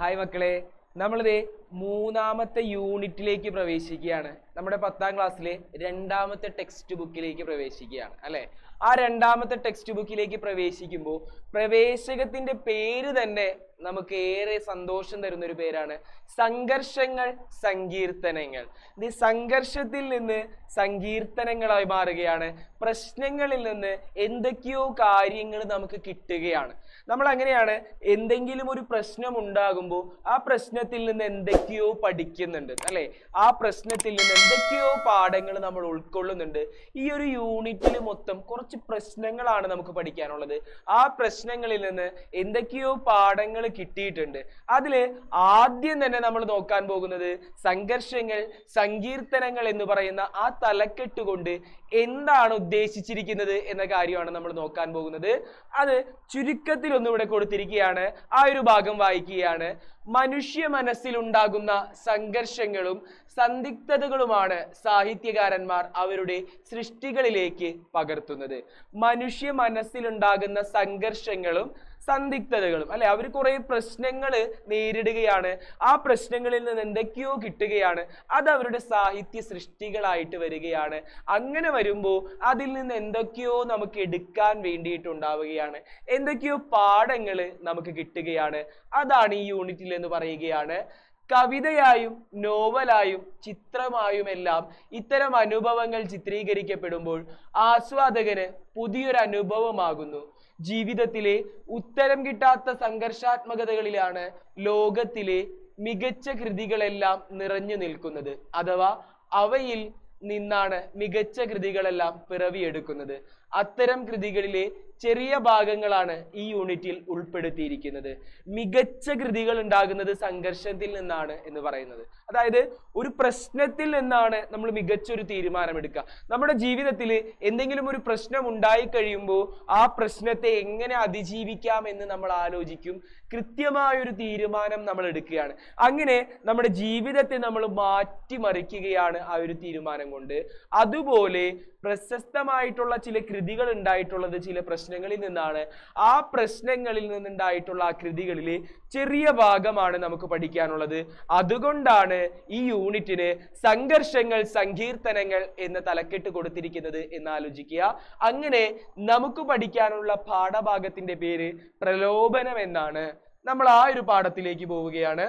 Hi മക്കളെ നമ്മളിത് മൂന്നാമത്തെ യൂണിറ്റിലേക്ക് പ്രവേശിക്കുകയാണ് നമ്മുടെ പത്താം ക്ലാസ്സിലെ രണ്ടാമത്തെ ടെക്സ്റ്റ് ബുക്കിലേക്ക് പ്രവേശിക്കുകയാണ് അല്ലെ ആ രണ്ടാമത്തെ ടെക്സ്റ്റ് ബുക്കിലേക്ക് പ്രവേശിക്കുമ്പോൾ പ്രവേശകത്തിന്റെ പേര് തന്നെ നമുക്ക് ഏറെ സന്തോഷം തരുന്ന ഒരു പേരാണ് സംഘർഷങ്ങൾ സങ്കീർത്തനങ്ങൾ ഇത് സംഘർഷത്തിൽ നിന്ന് സങ്കീർത്തനങ്ങളായി മാറുകയാണ് പ്രശ്നങ്ങളിൽ നിന്ന് എന്തൊക്കെയോ കാര്യങ്ങൾ നമുക്ക് കിട്ടുകയാണ് നമ്മൾ അങ്ങനെയാണ് എന്തെങ്കിലും ഒരു പ്രശ്നം ഉണ്ടാകുമ്പോൾ ആ പ്രശ്നത്തിൽ നിന്ന് എന്തൊക്കെയോ പഠിക്കുന്നുണ്ട് അല്ലെ ആ പ്രശ്നത്തിൽ നിന്ന് എന്തൊക്കെയോ പാഠങ്ങൾ നമ്മൾ ഉൾക്കൊള്ളുന്നുണ്ട് ഈ ഒരു യൂണിറ്റിൽ മൊത്തം കുറച്ച് പ്രശ്നങ്ങളാണ് നമുക്ക് പഠിക്കാനുള്ളത് ആ പ്രശ്നങ്ങളിൽ നിന്ന് എന്തൊക്കെയോ പാഠങ്ങൾ കിട്ടിയിട്ടുണ്ട് അതില് ആദ്യം തന്നെ നമ്മൾ നോക്കാൻ പോകുന്നത് സംഘർഷങ്ങൾ സങ്കീർത്തനങ്ങൾ എന്ന് പറയുന്ന ആ തലക്കെട്ട് കൊണ്ട് എന്താണ് ഉദ്ദേശിച്ചിരിക്കുന്നത് എന്ന കാര്യമാണ് നമ്മൾ നോക്കാൻ പോകുന്നത് അത് ചുരുക്കത്തിൽ ഒന്നും ഇവിടെ കൊടുത്തിരിക്കുകയാണ് ആ ഒരു ഭാഗം വായിക്കുകയാണ് മനുഷ്യ മനസ്സിലുണ്ടാകുന്ന സംഘർഷങ്ങളും സന്ദിഗ്ധതകളുമാണ് സാഹിത്യകാരന്മാർ അവരുടെ സൃഷ്ടികളിലേക്ക് പകർത്തുന്നത് മനുഷ്യ മനസ്സിലുണ്ടാകുന്ന സംഘർഷങ്ങളും സന്ദിഗ്ധതകളും അല്ലെ അവർ കുറെ പ്രശ്നങ്ങൾ നേരിടുകയാണ് ആ പ്രശ്നങ്ങളിൽ നിന്ന് എന്തൊക്കെയോ കിട്ടുകയാണ് അത് അവരുടെ സാഹിത്യ സൃഷ്ടികളായിട്ട് വരികയാണ് അങ്ങനെ വരുമ്പോൾ അതിൽ നിന്ന് എന്തൊക്കെയോ നമുക്ക് എടുക്കാൻ വേണ്ടിയിട്ടുണ്ടാവുകയാണ് എന്തൊക്കെയോ പാഠങ്ങൾ നമുക്ക് കിട്ടുകയാണ് അതാണ് ഈ യൂണിറ്റിൽ എന്ന് പറയുകയാണ് കവിതയായും നോവലായും ചിത്രമായുമെല്ലാം ഇത്തരം അനുഭവങ്ങൾ ചിത്രീകരിക്കപ്പെടുമ്പോൾ ആസ്വാദകന് പുതിയൊരു അനുഭവമാകുന്നു ജീവിതത്തിലെ ഉത്തരം കിട്ടാത്ത സംഘർഷാത്മകതകളിലാണ് ലോകത്തിലെ മികച്ച കൃതികളെല്ലാം നിറഞ്ഞു നിൽക്കുന്നത് അഥവാ അവയിൽ നിന്നാണ് മികച്ച കൃതികളെല്ലാം പിറവിയെടുക്കുന്നത് അത്തരം കൃതികളിലെ ചെറിയ ഭാഗങ്ങളാണ് ഈ യൂണിറ്റിൽ ഉൾപ്പെടുത്തിയിരിക്കുന്നത് മികച്ച കൃതികൾ ഉണ്ടാകുന്നത് സംഘർഷത്തിൽ നിന്നാണ് എന്ന് പറയുന്നത് അതായത് ഒരു പ്രശ്നത്തിൽ നിന്നാണ് നമ്മൾ മികച്ച ഒരു തീരുമാനമെടുക്കുക നമ്മുടെ ജീവിതത്തിൽ എന്തെങ്കിലും ഒരു പ്രശ്നം ഉണ്ടായി കഴിയുമ്പോൾ ആ പ്രശ്നത്തെ എങ്ങനെ അതിജീവിക്കാം എന്ന് നമ്മൾ ആലോചിക്കും കൃത്യമായ ഒരു തീരുമാനം നമ്മൾ എടുക്കുകയാണ് അങ്ങനെ നമ്മുടെ ജീവിതത്തെ നമ്മൾ മാറ്റിമറിക്കുകയാണ് ആ ഒരു തീരുമാനം കൊണ്ട് അതുപോലെ പ്രശസ്തമായിട്ടുള്ള ചില കൃതികൾ ഉണ്ടായിട്ടുള്ളത് ചില പ്രശ്നങ്ങളിൽ നിന്നാണ് ആ പ്രശ്നങ്ങളിൽ നിന്നുണ്ടായിട്ടുള്ള ആ കൃതികളിലെ ചെറിയ ഭാഗമാണ് നമുക്ക് പഠിക്കാനുള്ളത് അതുകൊണ്ടാണ് ഈ യൂണിറ്റിന് സംഘർഷങ്ങൾ സങ്കീർത്തനങ്ങൾ എന്ന തലക്കെട്ട് കൊടുത്തിരിക്കുന്നത് എന്ന് ആലോചിക്കുക അങ്ങനെ നമുക്ക് പഠിക്കാനുള്ള പാഠഭാഗത്തിന്റെ പേര് പ്രലോഭനം എന്നാണ് നമ്മൾ ആ ഒരു പാഠത്തിലേക്ക് പോവുകയാണ്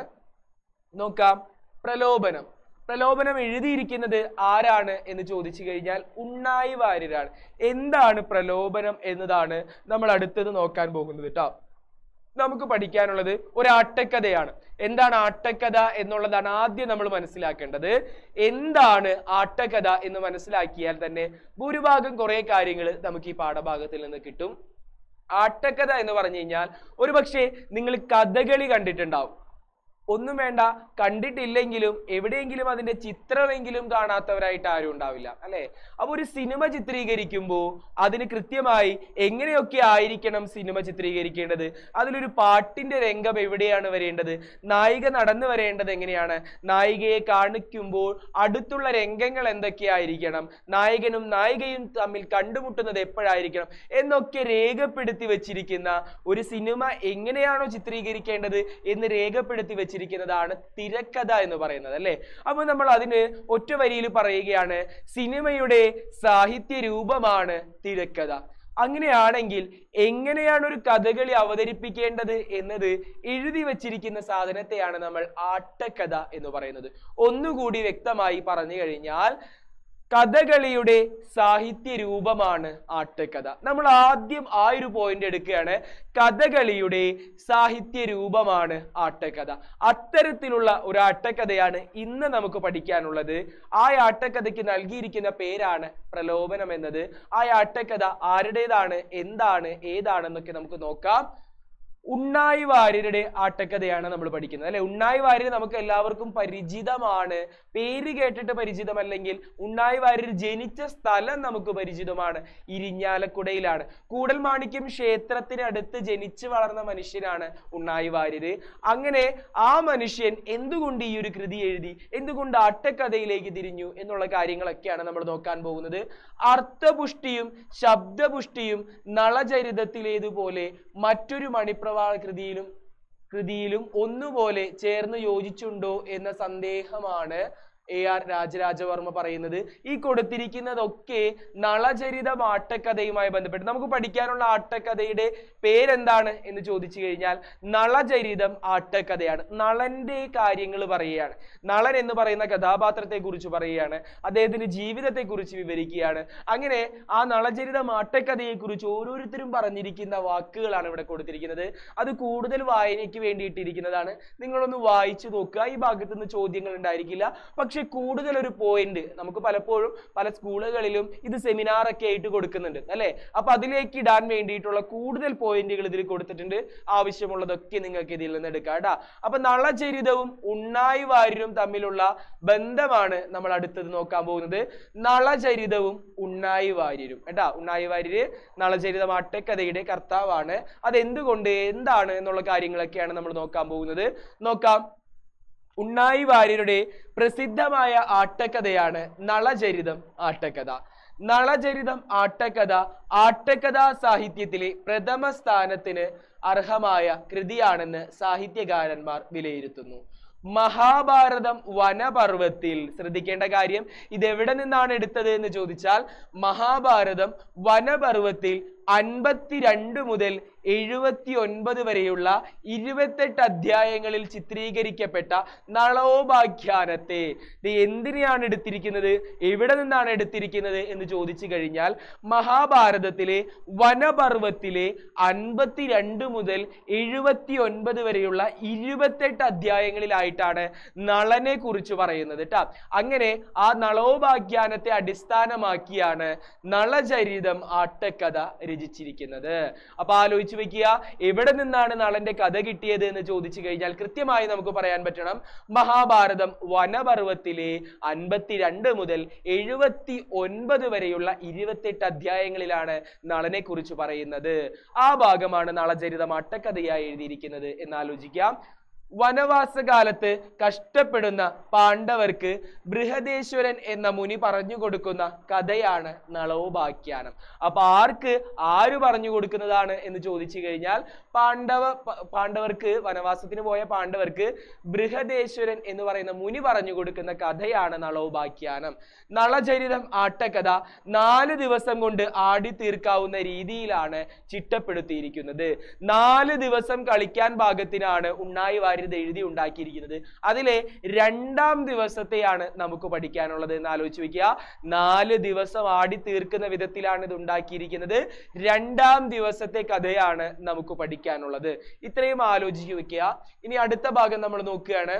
നോക്കാം പ്രലോഭനം പ്രലോഭനം എഴുതിയിരിക്കുന്നത് ആരാണ് എന്ന് ചോദിച്ചു കഴിഞ്ഞാൽ ഉണ്ണായി വാര്യരാണ് എന്താണ് പ്രലോഭനം എന്നതാണ് നമ്മൾ അടുത്തത് നോക്കാൻ പോകുന്നത് കേട്ടോ നമുക്ക് പഠിക്കാനുള്ളത് ഒരു ആട്ടക്കഥയാണ് എന്താണ് ആട്ടക്കഥ എന്നുള്ളതാണ് ആദ്യം നമ്മൾ മനസ്സിലാക്കേണ്ടത് എന്താണ് ആട്ടക്കഥ എന്ന് മനസ്സിലാക്കിയാൽ തന്നെ ഭൂരിഭാഗം കുറെ കാര്യങ്ങൾ നമുക്ക് ഈ പാഠഭാഗത്തിൽ നിന്ന് കിട്ടും ആട്ടക്കഥ എന്ന് പറഞ്ഞു കഴിഞ്ഞാൽ ഒരുപക്ഷെ നിങ്ങൾ കഥകളി കണ്ടിട്ടുണ്ടാവും ഒന്നും വേണ്ട കണ്ടിട്ടില്ലെങ്കിലും എവിടെയെങ്കിലും അതിന്റെ ചിത്രമെങ്കിലും കാണാത്തവരായിട്ട് ആരും ഉണ്ടാവില്ല അല്ലെ അപ്പൊ ഒരു സിനിമ ചിത്രീകരിക്കുമ്പോൾ അതിന് കൃത്യമായി എങ്ങനെയൊക്കെ ആയിരിക്കണം സിനിമ ചിത്രീകരിക്കേണ്ടത് അതിലൊരു പാട്ടിന്റെ രംഗം എവിടെയാണ് വരേണ്ടത് നായിക നടന്നു വരേണ്ടത് എങ്ങനെയാണ് നായികയെ കാണിക്കുമ്പോൾ അടുത്തുള്ള രംഗങ്ങൾ എന്തൊക്കെയായിരിക്കണം നായകനും നായികയും തമ്മിൽ കണ്ടുമുട്ടുന്നത് എപ്പോഴായിരിക്കണം എന്നൊക്കെ രേഖപ്പെടുത്തി വെച്ചിരിക്കുന്ന ഒരു സിനിമ എങ്ങനെയാണോ ചിത്രീകരിക്കേണ്ടത് എന്ന് രേഖപ്പെടുത്തി വെച്ചിരിക്കുന്നതാണ് തിരക്കഥ എന്ന് പറയുന്നത് അല്ലേ അപ്പൊ നമ്മൾ അതിന് ഒറ്റ വരിയിൽ പറയുകയാണ് സിനിമയുടെ സാഹിത്യ രൂപമാണ് തിരക്കഥ അങ്ങനെയാണെങ്കിൽ എങ്ങനെയാണ് ഒരു കഥകളി അവതരിപ്പിക്കേണ്ടത് എന്നത് എഴുതി വച്ചിരിക്കുന്ന സാധനത്തെയാണ് നമ്മൾ ആട്ടക്കഥ എന്ന് പറയുന്നത് ഒന്നുകൂടി വ്യക്തമായി പറഞ്ഞു കഴിഞ്ഞാൽ കഥകളിയുടെ സാഹിത്യ രൂപമാണ് ആട്ടക്കഥ നമ്മൾ ആദ്യം ആ ഒരു പോയിന്റ് എടുക്കുകയാണ് കഥകളിയുടെ സാഹിത്യ രൂപമാണ് ആട്ടക്കഥ അത്തരത്തിലുള്ള ഒരു ആട്ടക്കഥയാണ് ഇന്ന് നമുക്ക് പഠിക്കാനുള്ളത് ആ ആട്ടക്കഥയ്ക്ക് നൽകിയിരിക്കുന്ന പേരാണ് പ്രലോഭനം എന്നത് ആ ആട്ടക്കഥ ആരുടേതാണ് എന്താണ് ഏതാണെന്നൊക്കെ നമുക്ക് നോക്കാം ഉണ്ണായി വാര്യരുടെ ആട്ടക്കഥയാണ് നമ്മൾ പഠിക്കുന്നത് അല്ലെ ഉണ്ണായി വാര്യർ നമുക്ക് എല്ലാവർക്കും പരിചിതമാണ് പേര് കേട്ടിട്ട് പരിചിതമല്ലെങ്കിൽ ഉണ്ണായി വാര്യർ ജനിച്ച സ്ഥലം നമുക്ക് പരിചിതമാണ് ഇരിഞ്ഞാലക്കുടയിലാണ് കൂടൽമാണിക്യം ക്ഷേത്രത്തിനടുത്ത് ജനിച്ചു വളർന്ന മനുഷ്യനാണ് ഉണ്ണായി വാര്യര് അങ്ങനെ ആ മനുഷ്യൻ എന്തുകൊണ്ട് ഈ ഒരു കൃതി എഴുതി എന്തുകൊണ്ട് ആട്ടക്കഥയിലേക്ക് തിരിഞ്ഞു എന്നുള്ള കാര്യങ്ങളൊക്കെയാണ് നമ്മൾ നോക്കാൻ പോകുന്നത് അർത്ഥപുഷ്ടിയും ശബ്ദപുഷ്ടിയും നളചരിതത്തിലേതുപോലെ മറ്റൊരു മണിപ്രവാള കൃതിയിലും കൃതിയിലും ഒന്നുപോലെ ചേർന്ന് യോജിച്ചുണ്ടോ എന്ന സന്ദേഹമാണ് എ ആർ രാജരാജവർമ്മ പറയുന്നത് ഈ കൊടുത്തിരിക്കുന്നതൊക്കെ നളചരിതം ആട്ടക്കഥയുമായി ബന്ധപ്പെട്ട് നമുക്ക് പഠിക്കാനുള്ള ആട്ടക്കഥയുടെ പേരെന്താണ് എന്ന് ചോദിച്ചു കഴിഞ്ഞാൽ നളചരിതം ആട്ടക്കഥയാണ് നളന്റെ കാര്യങ്ങൾ പറയുകയാണ് നളൻ എന്ന് പറയുന്ന കഥാപാത്രത്തെ കുറിച്ച് പറയുകയാണ് അദ്ദേഹത്തിന്റെ ജീവിതത്തെ കുറിച്ച് വിവരിക്കുകയാണ് അങ്ങനെ ആ നളചരിതം ആട്ടക്കഥയെ കുറിച്ച് ഓരോരുത്തരും പറഞ്ഞിരിക്കുന്ന വാക്കുകളാണ് ഇവിടെ കൊടുത്തിരിക്കുന്നത് അത് കൂടുതൽ വായനയ്ക്ക് വേണ്ടിയിട്ടിരിക്കുന്നതാണ് നിങ്ങളൊന്ന് വായിച്ചു നോക്കുക ഈ ഭാഗത്ത് നിന്ന് ചോദ്യങ്ങൾ ഉണ്ടായിരിക്കില്ല പക്ഷെ കൂടുതൽ ഒരു പോയിന്റ് നമുക്ക് പലപ്പോഴും പല സ്കൂളുകളിലും ഇത് സെമിനാർ ഒക്കെ ആയിട്ട് കൊടുക്കുന്നുണ്ട് അല്ലെ അപ്പൊ അതിലേക്ക് ഇടാൻ വേണ്ടിയിട്ടുള്ള കൂടുതൽ പോയിന്റുകൾ ഇതിൽ കൊടുത്തിട്ടുണ്ട് ആവശ്യമുള്ളതൊക്കെ നിങ്ങൾക്ക് ഇതിൽ നിന്ന് എടുക്കാം കേട്ടാ അപ്പൊ നളചരിതവും ഉണ്ണായി വാര്യരും തമ്മിലുള്ള ബന്ധമാണ് നമ്മൾ അടുത്തത് നോക്കാൻ പോകുന്നത് നളചരിതവും ഉണ്ണായി വാര്യരും കേട്ടാ ഉണ്ണായി വാര്യര് നളചരിതം ആട്ടക്കഥയുടെ കർത്താവാണ് അതെന്തുകൊണ്ട് എന്താണ് എന്നുള്ള കാര്യങ്ങളൊക്കെയാണ് നമ്മൾ നോക്കാൻ പോകുന്നത് നോക്കാം ഉണ്ണായി വാര്യരുടെ പ്രസിദ്ധമായ ആട്ടക്കഥയാണ് നളചരിതം ആട്ടക്കഥ നളചരിതം ആട്ടക്കഥ ആട്ടക്കഥാ സാഹിത്യത്തിലെ പ്രഥമ സ്ഥാനത്തിന് അർഹമായ കൃതിയാണെന്ന് സാഹിത്യകാരന്മാർ വിലയിരുത്തുന്നു മഹാഭാരതം വനപർവത്തിൽ ശ്രദ്ധിക്കേണ്ട കാര്യം ഇത് എവിടെ നിന്നാണ് എടുത്തത് എന്ന് ചോദിച്ചാൽ മഹാഭാരതം വനപർവത്തിൽ അൻപത്തിരണ്ട് മുതൽ എഴുപത്തി ഒൻപത് വരെയുള്ള ഇരുപത്തെട്ട് അധ്യായങ്ങളിൽ ചിത്രീകരിക്കപ്പെട്ട നളോപാഖ്യാനത്തെ ഇത് എന്തിനെയാണ് എടുത്തിരിക്കുന്നത് എവിടെ നിന്നാണ് എടുത്തിരിക്കുന്നത് എന്ന് ചോദിച്ചു കഴിഞ്ഞാൽ മഹാഭാരതത്തിലെ വനപർവത്തിലെ അൻപത്തിരണ്ട് മുതൽ എഴുപത്തി ഒൻപത് വരെയുള്ള ഇരുപത്തെട്ട് അധ്യായങ്ങളിലായിട്ടാണ് നളനെ കുറിച്ച് പറയുന്നത് കേട്ടാ അങ്ങനെ ആ നളോപാഖ്യാനത്തെ അടിസ്ഥാനമാക്കിയാണ് നളചരിതം ആട്ടക്കഥ രചിച്ചിരിക്കുന്നത് അപ്പൊ ആലോചിച്ച് വെക്കുക എവിടെ നിന്നാണ് നളന്റെ കഥ കിട്ടിയത് എന്ന് ചോദിച്ചു കഴിഞ്ഞാൽ കൃത്യമായി നമുക്ക് പറയാൻ പറ്റണം മഹാഭാരതം വനപർവത്തിലെ അൻപത്തിരണ്ട് മുതൽ എഴുപത്തി ഒൻപത് വരെയുള്ള ഇരുപത്തെട്ട് അധ്യായങ്ങളിലാണ് നളനെ കുറിച്ച് പറയുന്നത് ആ ഭാഗമാണ് നളചരിതം അട്ടക്കഥയായി എഴുതിയിരിക്കുന്നത് എന്ന് ആലോചിക്കാം വനവാസകാലത്ത് കഷ്ടപ്പെടുന്ന പാണ്ഡവർക്ക് ബൃഹദേശ്വരൻ എന്ന മുനി പറഞ്ഞു കൊടുക്കുന്ന കഥയാണ് നളോപാഖ്യാനം അപ്പൊ ആർക്ക് ആര് പറഞ്ഞു കൊടുക്കുന്നതാണ് എന്ന് ചോദിച്ചു കഴിഞ്ഞാൽ പാണ്ഡവ പ- പാണ്ഡവർക്ക് വനവാസത്തിന് പോയ പാണ്ഡവർക്ക് ബൃഹദേശ്വരൻ എന്ന് പറയുന്ന മുനി പറഞ്ഞു കൊടുക്കുന്ന കഥയാണ് നളോപാഖ്യാനം നളചരിതം ആട്ടക്കഥ നാല് ദിവസം കൊണ്ട് ആടി തീർക്കാവുന്ന രീതിയിലാണ് ചിട്ടപ്പെടുത്തിയിരിക്കുന്നത് നാല് ദിവസം കളിക്കാൻ പാകത്തിനാണ് ഉണ്ണായി വാര്യത് എഴുതി ഉണ്ടാക്കിയിരിക്കുന്നത് അതിലെ രണ്ടാം ദിവസത്തെയാണ് നമുക്ക് പഠിക്കാനുള്ളത് എന്ന് ആലോചിച്ച് വെക്കുക നാല് ദിവസം ആടി തീർക്കുന്ന വിധത്തിലാണ് ഇത് ഉണ്ടാക്കിയിരിക്കുന്നത് രണ്ടാം ദിവസത്തെ കഥയാണ് നമുക്ക് പഠിക്കാനുള്ളത് ഇത്രയും ആലോചിച്ച് വെക്കുക ഇനി അടുത്ത ഭാഗം നമ്മൾ നോക്കുകയാണ്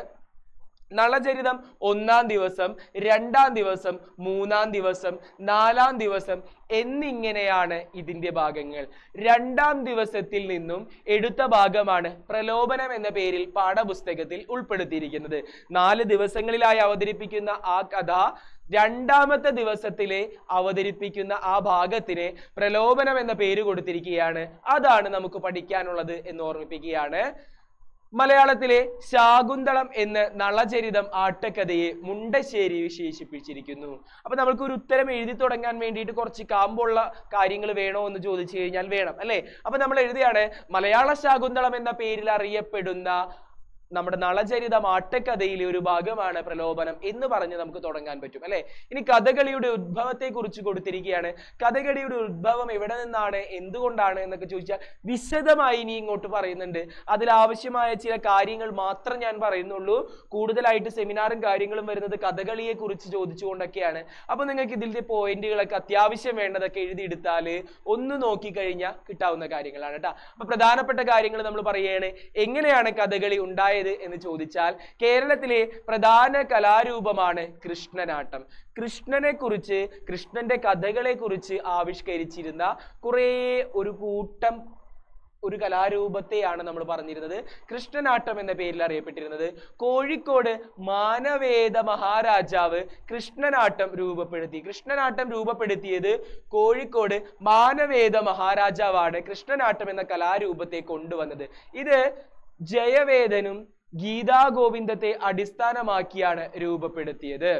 നളചരിതം ഒന്നാം ദിവസം രണ്ടാം ദിവസം മൂന്നാം ദിവസം നാലാം ദിവസം എന്നിങ്ങനെയാണ് ഇതിന്റെ ഭാഗങ്ങൾ രണ്ടാം ദിവസത്തിൽ നിന്നും എടുത്ത ഭാഗമാണ് പ്രലോഭനം എന്ന പേരിൽ പാഠപുസ്തകത്തിൽ ഉൾപ്പെടുത്തിയിരിക്കുന്നത് നാല് ദിവസങ്ങളിലായി അവതരിപ്പിക്കുന്ന ആ കഥ രണ്ടാമത്തെ ദിവസത്തിലെ അവതരിപ്പിക്കുന്ന ആ ഭാഗത്തിന് പ്രലോഭനം എന്ന പേര് കൊടുത്തിരിക്കുകയാണ് അതാണ് നമുക്ക് പഠിക്കാനുള്ളത് എന്ന് ഓർമ്മിപ്പിക്കുകയാണ് മലയാളത്തിലെ ശാകുന്തളം എന്ന് നളചരിതം ആട്ടക്കഥയെ മുണ്ടശ്ശേരി വിശേഷിപ്പിച്ചിരിക്കുന്നു അപ്പൊ നമ്മൾക്ക് ഒരു ഉത്തരം എഴുതി തുടങ്ങാൻ വേണ്ടിയിട്ട് കുറച്ച് കാമ്പുള്ള കാര്യങ്ങൾ വേണോ എന്ന് ചോദിച്ചു കഴിഞ്ഞാൽ വേണം അല്ലെ അപ്പൊ നമ്മൾ എഴുതിയാണ് മലയാള ശാകുന്തളം എന്ന പേരിൽ അറിയപ്പെടുന്ന നമ്മുടെ നളചരിതം ആട്ടക്കഥയിലെ ഒരു ഭാഗമാണ് പ്രലോഭനം എന്ന് പറഞ്ഞ് നമുക്ക് തുടങ്ങാൻ പറ്റും അല്ലെ ഇനി കഥകളിയുടെ ഉദ്ഭവത്തെ കുറിച്ച് കൊടുത്തിരിക്കുകയാണ് കഥകളിയുടെ ഉദ്ഭവം എവിടെ നിന്നാണ് എന്തുകൊണ്ടാണ് എന്നൊക്കെ ചോദിച്ചാൽ വിശദമായി ഇനി ഇങ്ങോട്ട് പറയുന്നുണ്ട് അതിൽ ആവശ്യമായ ചില കാര്യങ്ങൾ മാത്രം ഞാൻ പറയുന്നുള്ളൂ കൂടുതലായിട്ട് സെമിനാറും കാര്യങ്ങളും വരുന്നത് കഥകളിയെ കുറിച്ച് ചോദിച്ചുകൊണ്ടൊക്കെയാണ് അപ്പൊ നിങ്ങൾക്ക് ഇതിന്റെ പോയിന്റുകളൊക്കെ അത്യാവശ്യം വേണ്ടതൊക്കെ എഴുതിയെടുത്താല് ഒന്ന് നോക്കിക്കഴിഞ്ഞാൽ കിട്ടാവുന്ന കാര്യങ്ങളാണ് കേട്ടോ അപ്പൊ പ്രധാനപ്പെട്ട കാര്യങ്ങൾ നമ്മൾ പറയുകയാണ് എങ്ങനെയാണ് കഥകളി ഉണ്ടായത് എന്ന് ചോദിച്ചാൽ കേരളത്തിലെ പ്രധാന കലാരൂപമാണ് കൃഷ്ണനാട്ടം കൃഷ്ണനെ കുറിച്ച് കൃഷ്ണന്റെ കഥകളെ കുറിച്ച് ആവിഷ്കരിച്ചിരുന്ന കുറേ ഒരു കൂട്ടം ഒരു കലാരൂപത്തെയാണ് നമ്മൾ പറഞ്ഞിരുന്നത് കൃഷ്ണനാട്ടം എന്ന പേരിൽ അറിയപ്പെട്ടിരുന്നത് കോഴിക്കോട് മാനവേദ മഹാരാജാവ് കൃഷ്ണനാട്ടം രൂപപ്പെടുത്തി കൃഷ്ണനാട്ടം രൂപപ്പെടുത്തിയത് കോഴിക്കോട് മാനവേദ മഹാരാജാവാണ് കൃഷ്ണനാട്ടം എന്ന കലാരൂപത്തെ കൊണ്ടുവന്നത് ഇത് ജയവേദനും ഗീതാ ഗോവിന്ദത്തെ അടിസ്ഥാനമാക്കിയാണ് രൂപപ്പെടുത്തിയത്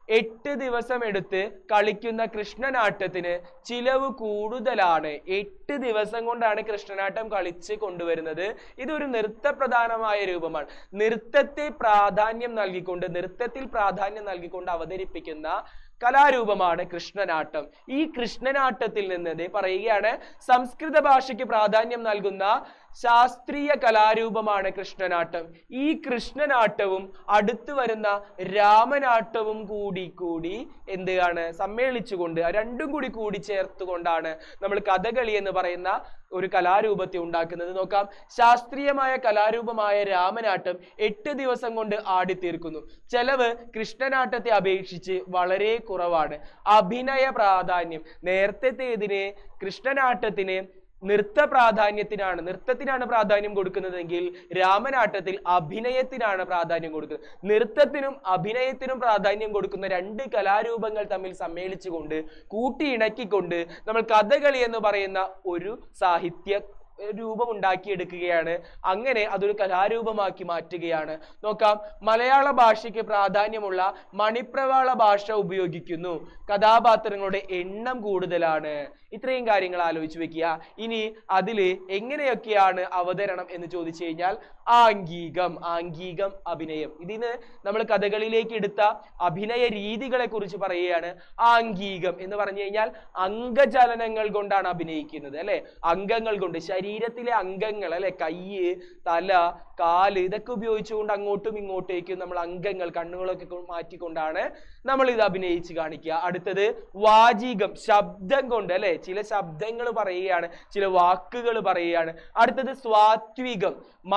എട്ട് ദിവസം എടുത്ത് കളിക്കുന്ന കൃഷ്ണനാട്ടത്തിന് ചിലവ് കൂടുതലാണ് എട്ട് ദിവസം കൊണ്ടാണ് കൃഷ്ണനാട്ടം കളിച്ച് കൊണ്ടുവരുന്നത് ഇതൊരു നൃത്തപ്രധാനമായ രൂപമാണ് നൃത്തത്തെ പ്രാധാന്യം നൽകിക്കൊണ്ട് നൃത്തത്തിൽ പ്രാധാന്യം നൽകിക്കൊണ്ട് അവതരിപ്പിക്കുന്ന കലാരൂപമാണ് കൃഷ്ണനാട്ടം ഈ കൃഷ്ണനാട്ടത്തിൽ നിന്ന് ദേ പറയുകയാണ് സംസ്കൃത ഭാഷയ്ക്ക് പ്രാധാന്യം നൽകുന്ന ശാസ്ത്രീയ കലാരൂപമാണ് കൃഷ്ണനാട്ടം ഈ കൃഷ്ണനാട്ടവും അടുത്തു വരുന്ന രാമനാട്ടവും കൂടി കൂടി എന്താണ് സമ്മേളിച്ചുകൊണ്ട് ആ രണ്ടും കൂടി കൂടി ചേർത്തുകൊണ്ടാണ് നമ്മൾ കഥകളി എന്ന് പറയുന്ന ഒരു കലാരൂപത്തെ ഉണ്ടാക്കുന്നത് നോക്കാം ശാസ്ത്രീയമായ കലാരൂപമായ രാമനാട്ടം എട്ട് ദിവസം കൊണ്ട് ആടിത്തീർക്കുന്നു ചെലവ് കൃഷ്ണനാട്ടത്തെ അപേക്ഷിച്ച് വളരെ കുറവാണ് അഭിനയ പ്രാധാന്യം നേരത്തേതിന് കൃഷ്ണനാട്ടത്തിന് നൃത്ത പ്രാധാന്യത്തിനാണ് നൃത്തത്തിനാണ് പ്രാധാന്യം കൊടുക്കുന്നതെങ്കിൽ രാമനാട്ടത്തിൽ അഭിനയത്തിനാണ് പ്രാധാന്യം കൊടുക്കുന്നത് നൃത്തത്തിനും അഭിനയത്തിനും പ്രാധാന്യം കൊടുക്കുന്ന രണ്ട് കലാരൂപങ്ങൾ തമ്മിൽ സമ്മേളിച്ചുകൊണ്ട് കൂട്ടിയിണക്കിക്കൊണ്ട് നമ്മൾ കഥകളി എന്ന് പറയുന്ന ഒരു സാഹിത്യ ഏർ രൂപം ഉണ്ടാക്കിയെടുക്കുകയാണ് അങ്ങനെ അതൊരു കലാരൂപമാക്കി മാറ്റുകയാണ് നോക്കാം മലയാള ഭാഷയ്ക്ക് പ്രാധാന്യമുള്ള മണിപ്രവാള ഭാഷ ഉപയോഗിക്കുന്നു കഥാപാത്രങ്ങളുടെ എണ്ണം കൂടുതലാണ് ഇത്രയും കാര്യങ്ങൾ ആലോചിച്ച് വെക്കുക ഇനി അതില് എങ്ങനെയൊക്കെയാണ് അവതരണം എന്ന് ചോദിച്ചു കഴിഞ്ഞാൽ ആംഗികം ആംഗികം അഭിനയം ഇതിന് നമ്മൾ കഥകളിലേക്ക് എടുത്ത അഭിനയ രീതികളെ കുറിച്ച് പറയുകയാണ് ആംഗികം എന്ന് പറഞ്ഞു കഴിഞ്ഞാൽ അംഗചലനങ്ങൾ കൊണ്ടാണ് അഭിനയിക്കുന്നത് അല്ലെ അംഗങ്ങൾ കൊണ്ട് ശരീരത്തിലെ അംഗങ്ങൾ അല്ലെ കയ്യ് തല കാല് ഇതൊക്കെ ഉപയോഗിച്ചുകൊണ്ട് അങ്ങോട്ടും ഇങ്ങോട്ടേക്കും നമ്മൾ അംഗങ്ങൾ കണ്ണുകളൊക്കെ കൊ- മാറ്റിക്കൊണ്ടാണ് നമ്മൾ ഇത് അഭിനയിച്ച് കാണിക്കുക അടുത്തത് വാചികം ശബ്ദം കൊണ്ട് അല്ലെ ചില ശബ്ദങ്ങൾ പറയുകയാണ് ചില വാക്കുകൾ പറയുകയാണ് അടുത്തത് സ്വാത്വികം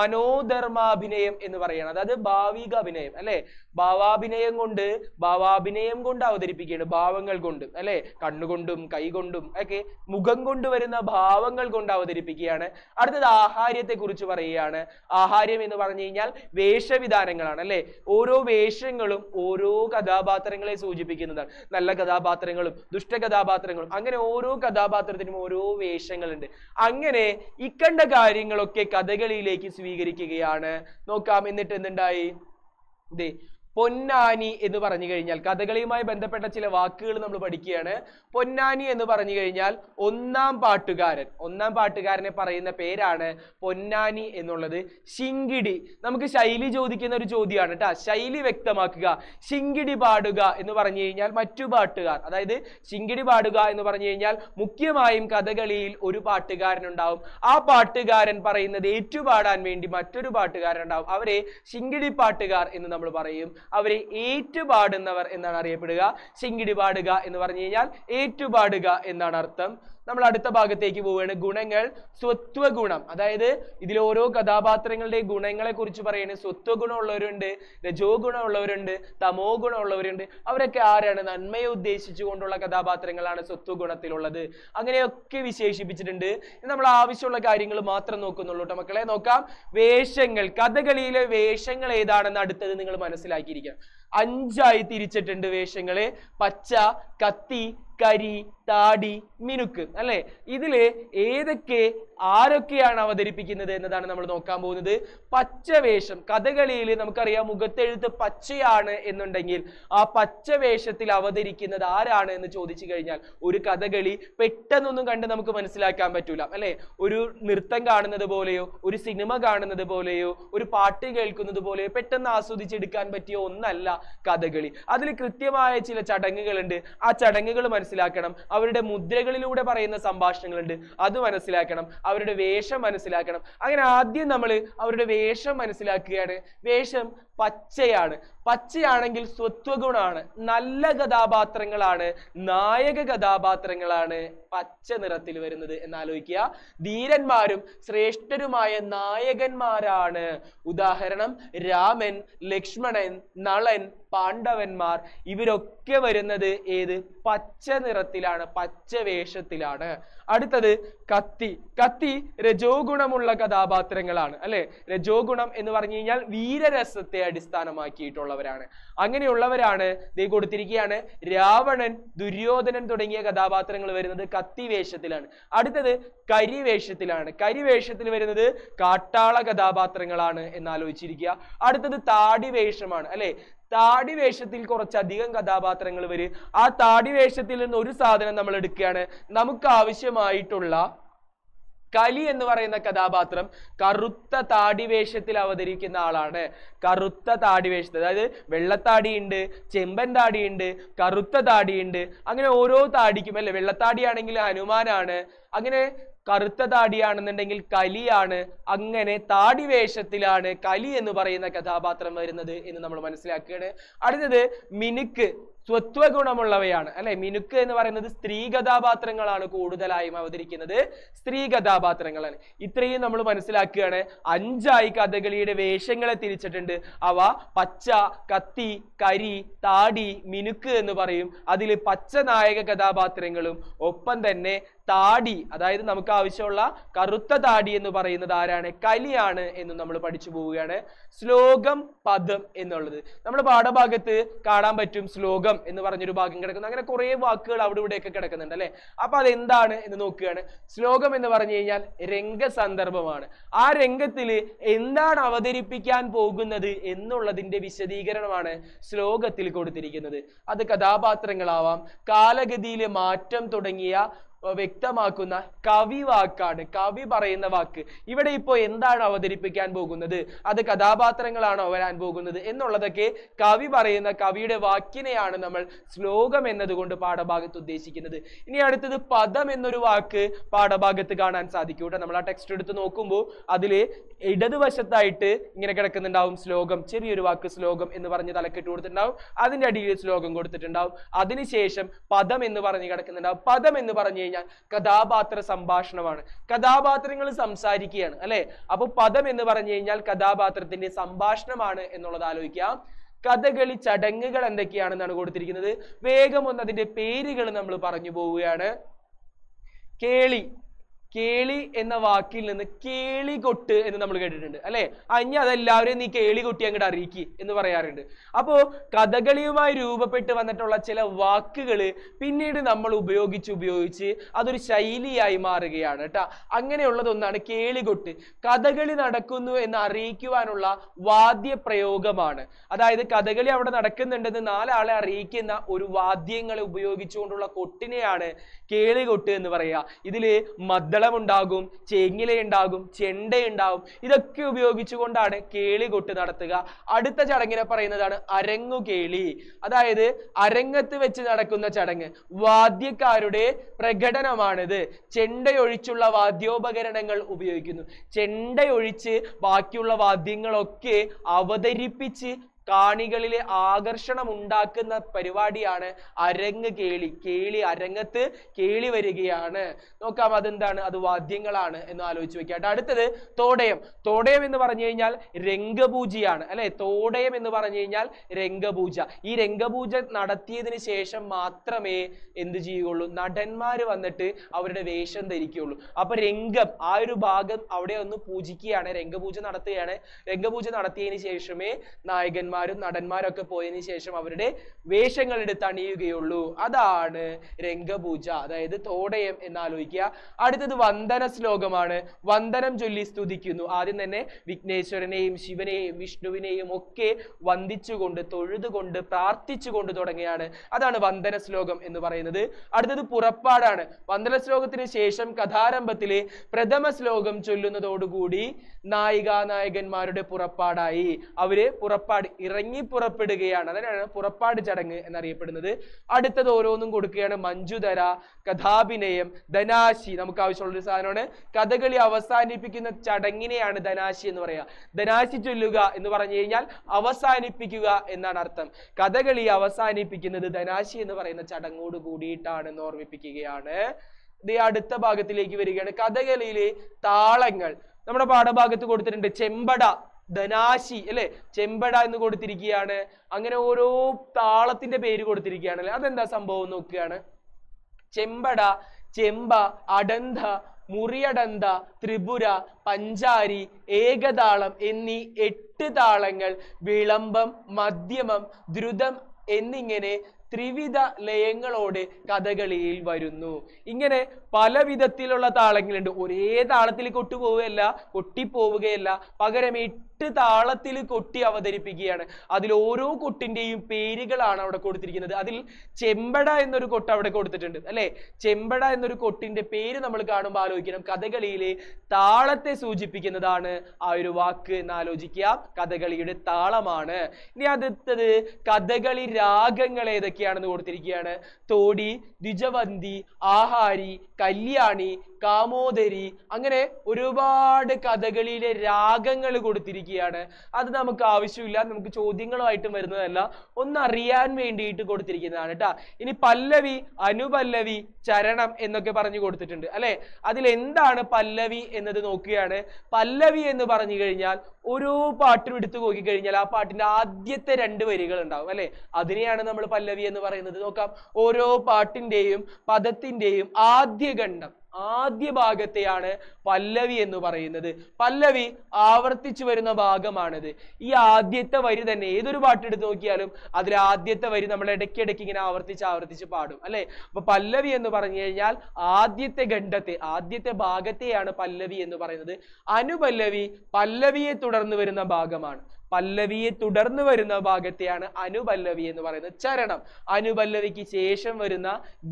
മനോധർമാഭിനയം എന്ന് പറയുകയാണ് അതായത് ഭാവിക അഭിനയം അല്ലെ ഭാവാഭിനയം കൊണ്ട് ഭാവാഭിനയം കൊണ്ട് അവതരിപ്പിക്കുകയാണ് ഭാവങ്ങൾ കൊണ്ട് അല്ലെ കണ്ണുകൊണ്ടും കൈകൊണ്ടും ഒക്കെ മുഖം കൊണ്ട് വരുന്ന ഭാവങ്ങൾ കൊണ്ട് അവതരിപ്പിക്കുകയാണ് അടുത്തത് ആഹാര്യത്തെ കുറിച്ച് പറയുകയാണ് ആഹാര്യം എന്ന് പറഞ്ഞു കഴിഞ്ഞാൽ വേഷവിധാനങ്ങളാണ് അല്ലെ ഓരോ വേഷങ്ങളും ഓരോ കഥാപാത്രങ്ങളെ സൂചിപ്പിക്കുന്നതാണ് നല്ല കഥാപാത്രങ്ങളും ദുഷ്ട കഥാപാത്രങ്ങളും അങ്ങനെ ഓരോ കഥാപാത്രത്തിനും ഓരോ വേഷങ്ങളുണ്ട് അങ്ങനെ ഇക്കണ്ട കാര്യങ്ങളൊക്കെ കഥകളിയിലേക്ക് സ്വീകരിക്കുകയാണ് നോക്കാം എന്നിട്ട് എന്തുണ്ടായി ദേ പൊന്നാനി എന്ന് പറഞ്ഞു കഴിഞ്ഞാൽ കഥകളിയുമായി ബന്ധപ്പെട്ട ചില വാക്കുകൾ നമ്മൾ പഠിക്കുകയാണ് പൊന്നാനി എന്ന് പറഞ്ഞു കഴിഞ്ഞാൽ ഒന്നാം പാട്ടുകാരൻ ഒന്നാം പാട്ടുകാരനെ പറയുന്ന പേരാണ് പൊന്നാനി എന്നുള്ളത് ശിങ്കിടി നമുക്ക് ശൈലി ചോദിക്കുന്ന ഒരു ചോദ്യമാണ് കേട്ടാ ശൈലി വ്യക്തമാക്കുക ശിങ്കിടി പാടുക എന്ന് പറഞ്ഞു കഴിഞ്ഞാൽ മറ്റു പാട്ടുകാർ അതായത് ശിങ്കിടി പാടുക എന്ന് പറഞ്ഞു കഴിഞ്ഞാൽ മുഖ്യമായും കഥകളിയിൽ ഒരു പാട്ടുകാരൻ ഉണ്ടാവും ആ പാട്ടുകാരൻ പറയുന്നത് ഏറ്റുപാടാൻ വേണ്ടി മറ്റൊരു പാട്ടുകാരൻ ഉണ്ടാവും അവരെ ശിങ്കിടി പാട്ടുകാർ എന്ന് നമ്മൾ പറയും അവരെ ഏറ്റുപാടുന്നവർ എന്നാണ് അറിയപ്പെടുക ശിങ്കിടി പാടുക എന്ന് പറഞ്ഞു കഴിഞ്ഞാൽ ഏറ്റുപാടുക എന്നാണ് അർത്ഥം നമ്മൾ അടുത്ത ഭാഗത്തേക്ക് പോവുകയാണ് ഗുണങ്ങൾ സ്വത്വഗുണം അതായത് ഇതിൽ ഓരോ കഥാപാത്രങ്ങളുടെ ഗുണങ്ങളെ കുറിച്ച് പറയുന്നത് സ്വത്വഗുണമുള്ളവരുണ്ട് രജോ ഗുണമുള്ളവരുണ്ട് തമോ ഗുണമുള്ളവരുണ്ട് അവരൊക്കെ ആരാണ് നന്മയെ ഉദ്ദേശിച്ചുകൊണ്ടുള്ള കഥാപാത്രങ്ങളാണ് സ്വത്വഗുണത്തിലുള്ളത് അങ്ങനെയൊക്കെ വിശേഷിപ്പിച്ചിട്ടുണ്ട് ഇത് നമ്മൾ ആവശ്യമുള്ള കാര്യങ്ങൾ മാത്രം നോക്കുന്നുള്ളൂ കേട്ടോ മക്കളെ നോക്കാം വേഷങ്ങൾ കഥകളിയിലെ വേഷങ്ങൾ ഏതാണെന്ന് അടുത്തത് നിങ്ങൾ മനസ്സിലാക്കിയിരിക്കണം അഞ്ചായി തിരിച്ചിട്ടുണ്ട് വേഷങ്ങള് പച്ച കത്തി കരി താടി മിനുക്ക് അല്ലെ ഇതില് ഏതൊക്കെ ആരൊക്കെയാണ് അവതരിപ്പിക്കുന്നത് എന്നതാണ് നമ്മൾ നോക്കാൻ പോകുന്നത് പച്ചവേഷം കഥകളിയിൽ നമുക്കറിയാം മുഖത്തെഴുത്ത് പച്ചയാണ് എന്നുണ്ടെങ്കിൽ ആ പച്ചവേഷത്തിൽ അവതരിക്കുന്നത് ആരാണ് എന്ന് ചോദിച്ചു കഴിഞ്ഞാൽ ഒരു കഥകളി പെട്ടെന്നൊന്നും കണ്ട് നമുക്ക് മനസ്സിലാക്കാൻ പറ്റൂല അല്ലെ ഒരു നൃത്തം കാണുന്നത് പോലെയോ ഒരു സിനിമ കാണുന്നത് പോലെയോ ഒരു പാട്ട് കേൾക്കുന്നത് പോലെയോ പെട്ടെന്ന് ആസ്വദിച്ചെടുക്കാൻ പറ്റിയ ഒന്നല്ല കഥകളി അതിൽ കൃത്യമായ ചില ചടങ്ങുകളുണ്ട് ആ ചടങ്ങുകൾ മനസ്സിലാക്കണം അവരുടെ മുദ്രകളിലൂടെ പറയുന്ന സംഭാഷണങ്ങളുണ്ട് അത് മനസ്സിലാക്കണം അവരുടെ വേഷം മനസ്സിലാക്കണം അങ്ങനെ ആദ്യം നമ്മൾ അവരുടെ വേഷം മനസ്സിലാക്കുകയാണ് വേഷം പച്ചയാണ് പച്ചയാണെങ്കിൽ സ്വത്വഗുണമാണ് നല്ല കഥാപാത്രങ്ങളാണ് നായക കഥാപാത്രങ്ങളാണ് പച്ച നിറത്തിൽ വരുന്നത് എന്നാലോചിക്കുക ധീരന്മാരും ശ്രേഷ്ഠരുമായ നായകന്മാരാണ് ഉദാഹരണം രാമൻ ലക്ഷ്മണൻ നളൻ പാണ്ഡവന്മാർ ഇവരൊക്കെ വരുന്നത് ഏത് പച്ച നിറത്തിലാണ് പച്ച വേഷത്തിലാണ് അടുത്തത് കത്തി കത്തി രജോ ഗുണമുള്ള കഥാപാത്രങ്ങളാണ് അല്ലെ രജോ ഗുണം എന്ന് പറഞ്ഞു കഴിഞ്ഞാൽ വീരരസത്തെ അടിസ്ഥാനമാക്കിയിട്ടുള്ളവരാണ് അങ്ങനെയുള്ളവരാണ് ദേ കൊടുത്തിരിക്കുകയാണ് രാവണൻ ദുര്യോധനൻ തുടങ്ങിയ കഥാപാത്രങ്ങൾ വരുന്നത് കത്തി വേഷത്തിലാണ് അടുത്തത് കരിവേഷത്തിലാണ് കരിവേഷത്തിൽ വരുന്നത് കാട്ടാള കഥാപാത്രങ്ങളാണ് എന്ന് ആലോചിച്ചിരിക്കുക അടുത്തത് താടി വേഷമാണ് അല്ലെ താടി വേഷത്തിൽ കുറച്ചധികം കഥാപാത്രങ്ങൾ വരും ആ താടി വേഷത്തിൽ നിന്ന് ഒരു സാധനം നമ്മൾ എടുക്കുകയാണ് നമുക്ക് ആവശ്യമായിട്ടുള്ള കലി എന്ന് പറയുന്ന കഥാപാത്രം കറുത്ത താടി വേഷത്തിൽ അവതരിക്കുന്ന ആളാണ് കറുത്ത താടി വേഷത്തിൽ അതായത് വെള്ളത്താടിയുണ്ട് ചെമ്പൻ താടിയുണ്ട് കറുത്ത താടിയുണ്ട് അങ്ങനെ ഓരോ താടിക്കും അല്ലെ വെള്ളത്താടിയാണെങ്കിൽ ഹനുമാനാണ് അങ്ങനെ കറുത്ത താടിയാണെന്നുണ്ടെങ്കിൽ കലിയാണ് അങ്ങനെ താടി വേഷത്തിലാണ് കലി എന്ന് പറയുന്ന കഥാപാത്രം വരുന്നത് എന്ന് നമ്മൾ മനസ്സിലാക്കുകയാണ് അടുത്തത് മിനുക്ക് സ്വത്വഗുണമുള്ളവയാണ് അല്ലെ മിനുക്ക് എന്ന് പറയുന്നത് സ്ത്രീ കഥാപാത്രങ്ങളാണ് കൂടുതലായും അവതരിക്കുന്നത് സ്ത്രീ കഥാപാത്രങ്ങളാണ് ഇത്രയും നമ്മൾ മനസ്സിലാക്കുകയാണ് അഞ്ചായി കഥകളിയുടെ വേഷങ്ങളെ തിരിച്ചിട്ടുണ്ട് അവ പച്ച കത്തി കരി താടി മിനുക്ക് എന്ന് പറയും അതിൽ പച്ച നായക കഥാപാത്രങ്ങളും ഒപ്പം തന്നെ താടി അതായത് നമുക്ക് ആവശ്യമുള്ള കറുത്ത താടി എന്ന് പറയുന്നത് ആരാണ് കലിയാണ് എന്ന് നമ്മൾ പഠിച്ചു പോവുകയാണ് ശ്ലോകം പദം എന്നുള്ളത് നമ്മുടെ പാഠഭാഗത്ത് കാണാൻ പറ്റും ശ്ലോകം എന്ന് പറഞ്ഞൊരു ഭാഗം കിടക്കുന്നു അങ്ങനെ കുറെ വാക്കുകൾ അവിടെ ഇവിടെയൊക്കെ കിടക്കുന്നുണ്ട് അല്ലെ അപ്പൊ അതെന്താണ് എന്ന് നോക്കുകയാണ് ശ്ലോകം എന്ന് പറഞ്ഞു കഴിഞ്ഞാൽ രംഗസന്ദർഭമാണ് ആ രംഗത്തിൽ എന്താണ് അവതരിപ്പിക്കാൻ പോകുന്നത് എന്നുള്ളതിന്റെ വിശദീകരണമാണ് ശ്ലോകത്തിൽ കൊടുത്തിരിക്കുന്നത് അത് കഥാപാത്രങ്ങളാവാം കാലഗതിയിലെ മാറ്റം തുടങ്ങിയ അഹ് വ്യക്തമാക്കുന്ന കവി വാക്കാണ് കവി പറയുന്ന വാക്ക് ഇവിടെ ഇപ്പോൾ എന്താണ് അവതരിപ്പിക്കാൻ പോകുന്നത് അത് കഥാപാത്രങ്ങളാണോ വരാൻ പോകുന്നത് എന്നുള്ളതൊക്കെ കവി പറയുന്ന കവിയുടെ വാക്കിനെയാണ് നമ്മൾ ശ്ലോകം എന്നതുകൊണ്ട് പാഠഭാഗത്ത് ഉദ്ദേശിക്കുന്നത് ഇനി അടുത്തത് പദം എന്നൊരു വാക്ക് പാഠഭാഗത്ത് കാണാൻ സാധിക്കും കേട്ടോ നമ്മൾ ആ ടെക്സ്റ്റ് എടുത്ത് നോക്കുമ്പോൾ അതിൽ ഇടതുവശത്തായിട്ട് ഇങ്ങനെ കിടക്കുന്നുണ്ടാവും ശ്ലോകം ചെറിയൊരു വാക്ക് ശ്ലോകം എന്ന് പറഞ്ഞ് തലക്കെട്ട് കൊടുത്തിട്ടുണ്ടാവും അതിന്റെ അടിയിൽ ശ്ലോകം കൊടുത്തിട്ടുണ്ടാവും അതിനുശേഷം പദം എന്ന് പറഞ്ഞ് കിടക്കുന്നുണ്ടാവും പദം എന്ന് പറഞ്ഞു കഴിഞ്ഞാൽ കഥാപാത്ര സംഭാഷണമാണ് കഥാപാത്രങ്ങൾ സംസാരിക്കുകയാണ് അല്ലെ അപ്പൊ പദം എന്ന് പറഞ്ഞു കഴിഞ്ഞാൽ കഥാപാത്രത്തിന്റെ സംഭാഷണമാണ് എന്നുള്ളത് ആലോചിക്കാം കഥകളി ചടങ്ങുകൾ എന്തൊക്കെയാണെന്നാണ് കൊടുത്തിരിക്കുന്നത് വേഗം ഒന്ന് അതിന്റെ പേരുകൾ നമ്മൾ പറഞ്ഞു പോവുകയാണ് കേളി കേളി എന്ന വാക്കിൽ നിന്ന് കേളികൊട്ട് എന്ന് നമ്മൾ കേട്ടിട്ടുണ്ട് അല്ലെ അഞ്ഞ അതെല്ലാവരെയും നീ കേളികൊട്ടി അങ്ങോട്ട് അറിയിക്കി എന്ന് പറയാറുണ്ട് അപ്പോ കഥകളിയുമായി രൂപപ്പെട്ട് വന്നിട്ടുള്ള ചില വാക്കുകൾ പിന്നീട് നമ്മൾ ഉപയോഗിച്ച് ഉപയോഗിച്ച് അതൊരു ശൈലിയായി മാറുകയാണ് കേട്ടാ അങ്ങനെയുള്ളതൊന്നാണ് കേളികൊട്ട് കഥകളി നടക്കുന്നു എന്ന് അറിയിക്കുവാനുള്ള വാദ്യപ്രയോഗമാണ് അതായത് കഥകളി അവിടെ നടക്കുന്നുണ്ടെന്ന് നാലാളെ അറിയിക്കുന്ന ഒരു വാദ്യങ്ങളെ ഉപയോഗിച്ചുകൊണ്ടുള്ള കൊട്ടിനെയാണ് കേളികൊട്ട് എന്ന് പറയുക ഇതില് മദ്ദളം ഉണ്ടാകും ചേങ്ങില ഉണ്ടാകും ചെണ്ട ഉണ്ടാകും ഇതൊക്കെ ഉപയോഗിച്ചുകൊണ്ടാണ് കേളികൊട്ട് നടത്തുക അടുത്ത ചടങ്ങിനെ പറയുന്നതാണ് അരങ്ങുകേളി അതായത് അരങ്ങത്ത് വെച്ച് നടക്കുന്ന ചടങ്ങ് വാദ്യക്കാരുടെ പ്രകടനമാണിത് ചെണ്ടയൊഴിച്ചുള്ള വാദ്യോപകരണങ്ങൾ ഉപയോഗിക്കുന്നു ചെണ്ടയൊഴിച്ച് ബാക്കിയുള്ള വാദ്യങ്ങളൊക്കെ അവതരിപ്പിച്ച് കാണികളിലെ ആകർഷണം ഉണ്ടാക്കുന്ന പരിപാടിയാണ് അരങ്ങ് കേളി കേളി അരങ്ങത്ത് കേളി വരികയാണ് നോക്കാം അതെന്താണ് അത് വാദ്യങ്ങളാണ് എന്ന് ആലോചിച്ച് വെക്കാം അടുത്തത് തോടയം തോടയം എന്ന് പറഞ്ഞു കഴിഞ്ഞാൽ രംഗപൂജയാണ് അല്ലെ തോടയം എന്ന് പറഞ്ഞു കഴിഞ്ഞാൽ രംഗപൂജ ഈ രംഗപൂജ നടത്തിയതിന് ശേഷം മാത്രമേ എന്ത് ചെയ്യുകയുള്ളൂ നടന്മാർ വന്നിട്ട് അവരുടെ വേഷം ധരിക്കുകയുള്ളൂ അപ്പൊ രംഗം ആ ഒരു ഭാഗം അവിടെ ഒന്ന് പൂജിക്കുകയാണ് രംഗപൂജ നടത്തുകയാണ് രംഗപൂജ നടത്തിയതിന് ശേഷമേ നായകന്മാരും നടന്മാരും ഒക്കെ പോയതിനു ശേഷം അവരുടെ വേഷങ്ങൾ എടുത്ത് അണിയുകയുള്ളൂ അതാണ് രംഗപൂജ അതായത് തോടയം എന്ന് ആലോചിക്കുക അടുത്തത് വന്ദന ശ്ലോകമാണ് വന്ദനം ചൊല്ലി സ്തുതിക്കുന്നു ആദ്യം തന്നെ വിഘ്നേശ്വരനെയും ശിവനെയും വിഷ്ണുവിനെയും ഒക്കെ വന്ദിച്ചുകൊണ്ട് തൊഴുതുകൊണ്ട് പ്രാർത്ഥിച്ചുകൊണ്ട് തുടങ്ങിയാണ് അതാണ് വന്ദന ശ്ലോകം എന്ന് പറയുന്നത് അടുത്തത് പുറപ്പാടാണ് വന്ദന ശ്ലോകത്തിന് ശേഷം കഥാരംഭത്തിലെ പ്രഥമ ശ്ലോകം ചൊല്ലുന്നതോടുകൂടി നായികാ നായകന്മാരുടെ പുറപ്പാടായി അവര് പുറപ്പാട് ഇറങ്ങി പുറപ്പെടുകയാണ് അതിനാണ് പുറപ്പാട് ചടങ്ങ് എന്നറിയപ്പെടുന്നത് അടുത്തത് ഓരോന്നും കൊടുക്കുകയാണ് മഞ്ജുധര കഥാഭിനയം ധനാശി നമുക്ക് ആവശ്യമുള്ള ഒരു സാധനമാണ് കഥകളി അവസാനിപ്പിക്കുന്ന ചടങ്ങിനെയാണ് ധനാശി എന്ന് പറയുക ധനാശി ചൊല്ലുക എന്ന് പറഞ്ഞു കഴിഞ്ഞാൽ അവസാനിപ്പിക്കുക എന്നാണ് അർത്ഥം കഥകളി അവസാനിപ്പിക്കുന്നത് ധനാശി എന്ന് പറയുന്ന ചടങ്ങോട് കൂടിയിട്ടാണെന്ന് ഓർമ്മിപ്പിക്കുകയാണ് ദേ അടുത്ത ഭാഗത്തിലേക്ക് വരികയാണ് കഥകളിയിലെ താളങ്ങൾ നമ്മുടെ പാഠഭാഗത്ത് കൊടുത്തിട്ടുണ്ട് ചെമ്പട ധനാശി അല്ലെ ചെമ്പട എന്ന് കൊടുത്തിരിക്കുകയാണ് അങ്ങനെ ഓരോ താളത്തിന്റെ പേര് കൊടുത്തിരിക്കുകയാണ് അല്ലെ അതെന്താ സംഭവം എന്ന് നോക്കുകയാണ് ചെമ്പട ചെമ്പ അടന്ത മുറിയടന്ത ത്രിപുര പഞ്ചാരി ഏകതാളം എന്നീ എട്ട് താളങ്ങൾ വിളംബം മധ്യമം ദ്രുതം എന്നിങ്ങനെ ത്രിവിധ ലയങ്ങളോട് കഥകളിയിൽ വരുന്നു ഇങ്ങനെ പല വിധത്തിലുള്ള താളങ്ങളുണ്ട് ഒരേ താളത്തിൽ കൊട്ടുപോവുകയല്ല കൊട്ടിപ്പോവുകയല്ല പകരം എട്ട് താളത്തിൽ കൊട്ടി അവതരിപ്പിക്കുകയാണ് അതിൽ ഓരോ കൊട്ടിന്റെയും പേരുകളാണ് അവിടെ കൊടുത്തിരിക്കുന്നത് അതിൽ ചെമ്പട എന്നൊരു കൊട്ട് അവിടെ കൊടുത്തിട്ടുണ്ട് അല്ലെ ചെമ്പട എന്നൊരു കൊട്ടിന്റെ പേര് നമ്മൾ കാണുമ്പോൾ ആലോചിക്കണം കഥകളിയിലെ താളത്തെ സൂചിപ്പിക്കുന്നതാണ് ആ ഒരു വാക്ക് എന്ന് ആലോചിക്കുക കഥകളിയുടെ താളമാണ് ഇനി അടുത്തത് കഥകളി രാഗങ്ങൾ ഏതൊക്കെയാണെന്ന് കൊടുത്തിരിക്കുകയാണ് തോടി ദ്വിജവന്തി ആഹാരി കല്യാണി കാമോദരി അങ്ങനെ ഒരുപാട് കഥകളിയിലെ രാഗങ്ങൾ കൊടുത്തിരിക്കുകയാണ് അത് നമുക്ക് ആവശ്യമില്ല നമുക്ക് ചോദ്യങ്ങളുമായിട്ടും വരുന്നതല്ല ഒന്ന് അറിയാൻ വേണ്ടിയിട്ട് കൊടുത്തിരിക്കുന്നതാണ് കേട്ടാ ഇനി പല്ലവി അനുപല്ലവി ചരണം എന്നൊക്കെ പറഞ്ഞു കൊടുത്തിട്ടുണ്ട് അല്ലെ അതിൽ എന്താണ് പല്ലവി എന്നത് നോക്കുകയാണ് പല്ലവി എന്ന് പറഞ്ഞു കഴിഞ്ഞാൽ ഓരോ പാട്ടും എടുത്തു നോക്കി കഴിഞ്ഞാൽ ആ പാട്ടിന്റെ ആദ്യത്തെ രണ്ട് വരികൾ ഉണ്ടാവും അല്ലെ അതിനെയാണ് നമ്മൾ പല്ലവി എന്ന് പറയുന്നത് നോക്കാം ഓരോ പാട്ടിന്റെയും പദത്തിന്റെയും ആദ്യ ഖണ്ഡം ആദ്യ ഭാഗത്തെയാണ് പല്ലവി എന്ന് പറയുന്നത് പല്ലവി ആവർത്തിച്ചു വരുന്ന ഭാഗമാണിത് ഈ ആദ്യത്തെ വരി തന്നെ ഏതൊരു പാട്ട് എടുത്ത് നോക്കിയാലും അതിൽ ആദ്യത്തെ വരി നമ്മൾ ഇടയ്ക്കിടയ്ക്ക് ഇങ്ങനെ ആവർത്തിച്ച് ആവർത്തിച്ച് പാടും അല്ലെ അപ്പൊ പല്ലവി എന്ന് പറഞ്ഞു കഴിഞ്ഞാൽ ആദ്യത്തെ ഖണ്ഡത്തെ ആദ്യത്തെ ഭാഗത്തെയാണ് പല്ലവി എന്ന് പറയുന്നത് അനുപല്ലവി പല്ലവിയെ തുടർന്ന് വരുന്ന ഭാഗമാണ് പല്ലവിയെ തുടർന്ന് വരുന്ന ഭാഗത്തെയാണ് അനുപല്ലവി എന്ന് പറയുന്നത് ചരണം അനുപല്ലവിക്ക് ശേഷം വരുന്ന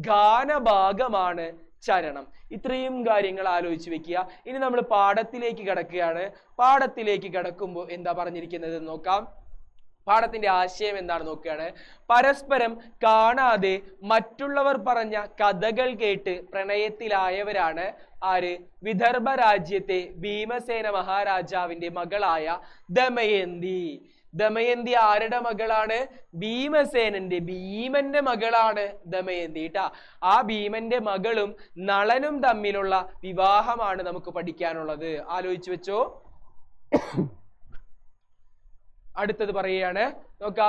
ഗാനഭാഗമാണ് ചരണം ഇത്രയും കാര്യങ്ങൾ ആലോചിച്ച് വെക്കുക ഇനി നമ്മൾ പാഠത്തിലേക്ക് കിടക്കുകയാണ് പാഠത്തിലേക്ക് കിടക്കുമ്പോൾ എന്താ പറഞ്ഞിരിക്കുന്നത് എന്ന് നോക്കാം പാഠത്തിന്റെ ആശയം എന്താണ് നോക്കുകയാണ് പരസ്പരം കാണാതെ മറ്റുള്ളവർ പറഞ്ഞ കഥകൾ കേട്ട് പ്രണയത്തിലായവരാണ് ആര് വിദർഭ രാജ്യത്തെ ഭീമസേന മഹാരാജാവിന്റെ മകളായ ദമയന്തി ദമയന്തി ആരുടെ മകളാണ് ഭീമസേനന്റെ ഭീമന്റെ മകളാണ് ദമയന്തി ട്ടാ ആ ഭീമന്റെ മകളും നളനും തമ്മിലുള്ള വിവാഹമാണ് നമുക്ക് പഠിക്കാനുള്ളത് ആലോചിച്ചു വെച്ചോ അടുത്തത് പറയുകയാണ് നോക്കാം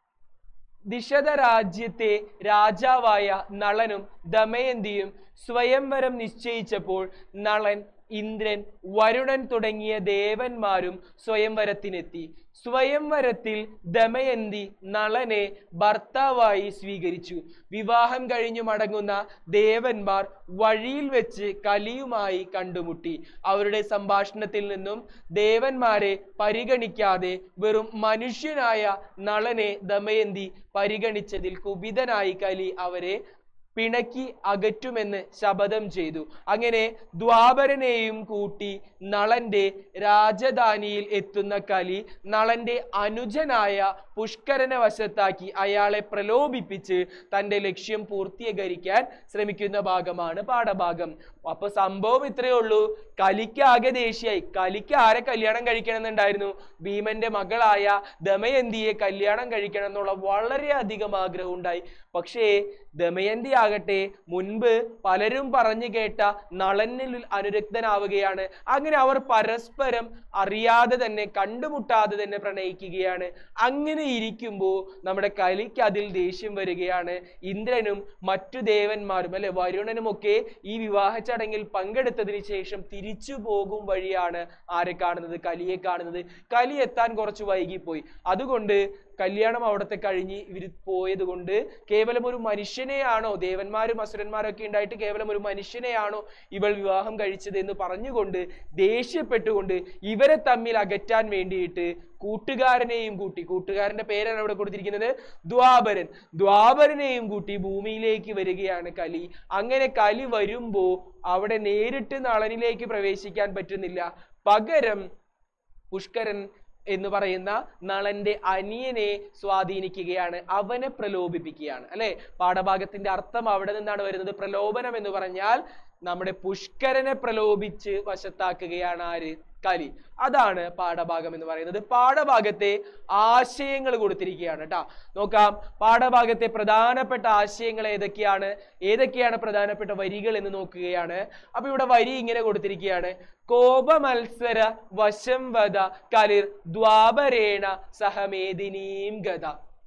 ദിശത രാജ്യത്തെ രാജാവായ നളനും ദമയന്തിയും സ്വയംവരം നിശ്ചയിച്ചപ്പോൾ നളൻ ഇന്ദ്രൻ വരുണൻ തുടങ്ങിയ ദേവന്മാരും സ്വയംവരത്തിനെത്തി സ്വയംവരത്തിൽ ദമയന്തി നളനെ ഭർത്താവായി സ്വീകരിച്ചു വിവാഹം കഴിഞ്ഞു മടങ്ങുന്ന ദേവന്മാർ വഴിയിൽ വെച്ച് കലിയുമായി കണ്ടുമുട്ടി അവരുടെ സംഭാഷണത്തിൽ നിന്നും ദേവന്മാരെ പരിഗണിക്കാതെ വെറും മനുഷ്യനായ നളനെ ദമയന്തി പരിഗണിച്ചതിൽ കുപിതനായി കലി അവരെ പിണക്കി അകറ്റുമെന്ന് ശപഥം ചെയ്തു അങ്ങനെ ദ്വാപരനെയും കൂട്ടി നളന്റെ രാജധാനിയിൽ എത്തുന്ന കലി നളന്റെ അനുജനായ പുഷ്കരനെ വശത്താക്കി അയാളെ പ്രലോഭിപ്പിച്ച് തന്റെ ലക്ഷ്യം പൂർത്തീകരിക്കാൻ ശ്രമിക്കുന്ന ഭാഗമാണ് പാഠഭാഗം അപ്പൊ സംഭവം ഇത്രയേ ഉള്ളൂ കലിക്ക് ആകെ ദേഷ്യായി കലിക്ക് ആരെ കല്യാണം കഴിക്കണം എന്നുണ്ടായിരുന്നു ഭീമന്റെ മകളായ ദമയന്തിയെ കല്യാണം കഴിക്കണം എന്നുള്ള വളരെയധികം ആഗ്രഹം ഉണ്ടായി പക്ഷേ ദമയന്തി ആകട്ടെ മുൻപ് പലരും പറഞ്ഞു കേട്ട നളനിൽ അനുരക്തനാവുകയാണ് അങ്ങനെ അവർ പരസ്പരം അറിയാതെ തന്നെ കണ്ടുമുട്ടാതെ തന്നെ പ്രണയിക്കുകയാണ് അങ്ങനെ ഇരിക്കുമ്പോൾ നമ്മുടെ കലിക്ക് അതിൽ ദേഷ്യം വരികയാണ് ഇന്ദ്രനും മറ്റു ദേവന്മാരും അല്ലെ വരുണനും ഒക്കെ ഈ വിവാഹ ചടങ്ങിൽ പങ്കെടുത്തതിന് ശേഷം തിരിച്ചു പോകും വഴിയാണ് ആരെ കാണുന്നത് കലിയെ കാണുന്നത് കലി എത്താൻ കുറച്ച് വൈകിപ്പോയി അതുകൊണ്ട് കല്യാണം അവിടത്തെ കഴിഞ്ഞ് ഇവർ പോയത് കൊണ്ട് കേവലം ഒരു മനുഷ്യനെയാണോ ദേവന്മാരും അസുരന്മാരും ഒക്കെ ഉണ്ടായിട്ട് കേവലം ഒരു മനുഷ്യനെയാണോ ഇവൾ വിവാഹം കഴിച്ചത് എന്ന് പറഞ്ഞുകൊണ്ട് ദേഷ്യപ്പെട്ടുകൊണ്ട് ഇവരെ തമ്മിൽ അകറ്റാൻ വേണ്ടിയിട്ട് കൂട്ടുകാരനെയും കൂട്ടി കൂട്ടുകാരന്റെ പേരാണ് അവിടെ കൊടുത്തിരിക്കുന്നത് ദ്വാപരൻ ദ്വാപരനെയും കൂട്ടി ഭൂമിയിലേക്ക് വരികയാണ് കലി അങ്ങനെ കലി വരുമ്പോ അവിടെ നേരിട്ട് നളനിലേക്ക് പ്രവേശിക്കാൻ പറ്റുന്നില്ല പകരം പുഷ്കരൻ എന്ന് പറയുന്ന നളന്റെ അനിയനെ സ്വാധീനിക്കുകയാണ് അവനെ പ്രലോഭിപ്പിക്കുകയാണ് അല്ലെ പാഠഭാഗത്തിന്റെ അർത്ഥം അവിടെ നിന്നാണ് വരുന്നത് പ്രലോഭനം എന്ന് പറഞ്ഞാൽ നമ്മുടെ പുഷ്കരനെ പ്രലോഭിച്ച് വശത്താക്കുകയാണ് ആര് കലി അതാണ് പാഠഭാഗം എന്ന് പറയുന്നത് പാഠഭാഗത്തെ ആശയങ്ങൾ കൊടുത്തിരിക്കുകയാണ് കേട്ടോ നോക്കാം പാഠഭാഗത്തെ പ്രധാനപ്പെട്ട ആശയങ്ങൾ ഏതൊക്കെയാണ് ഏതൊക്കെയാണ് പ്രധാനപ്പെട്ട വരികൾ എന്ന് നോക്കുകയാണ് അപ്പൊ ഇവിടെ വരി ഇങ്ങനെ കൊടുത്തിരിക്കുകയാണ് കോപമത്സര വശം വധ കലിർ ദ്വാപരേണ സഹമേദിനീം ഗത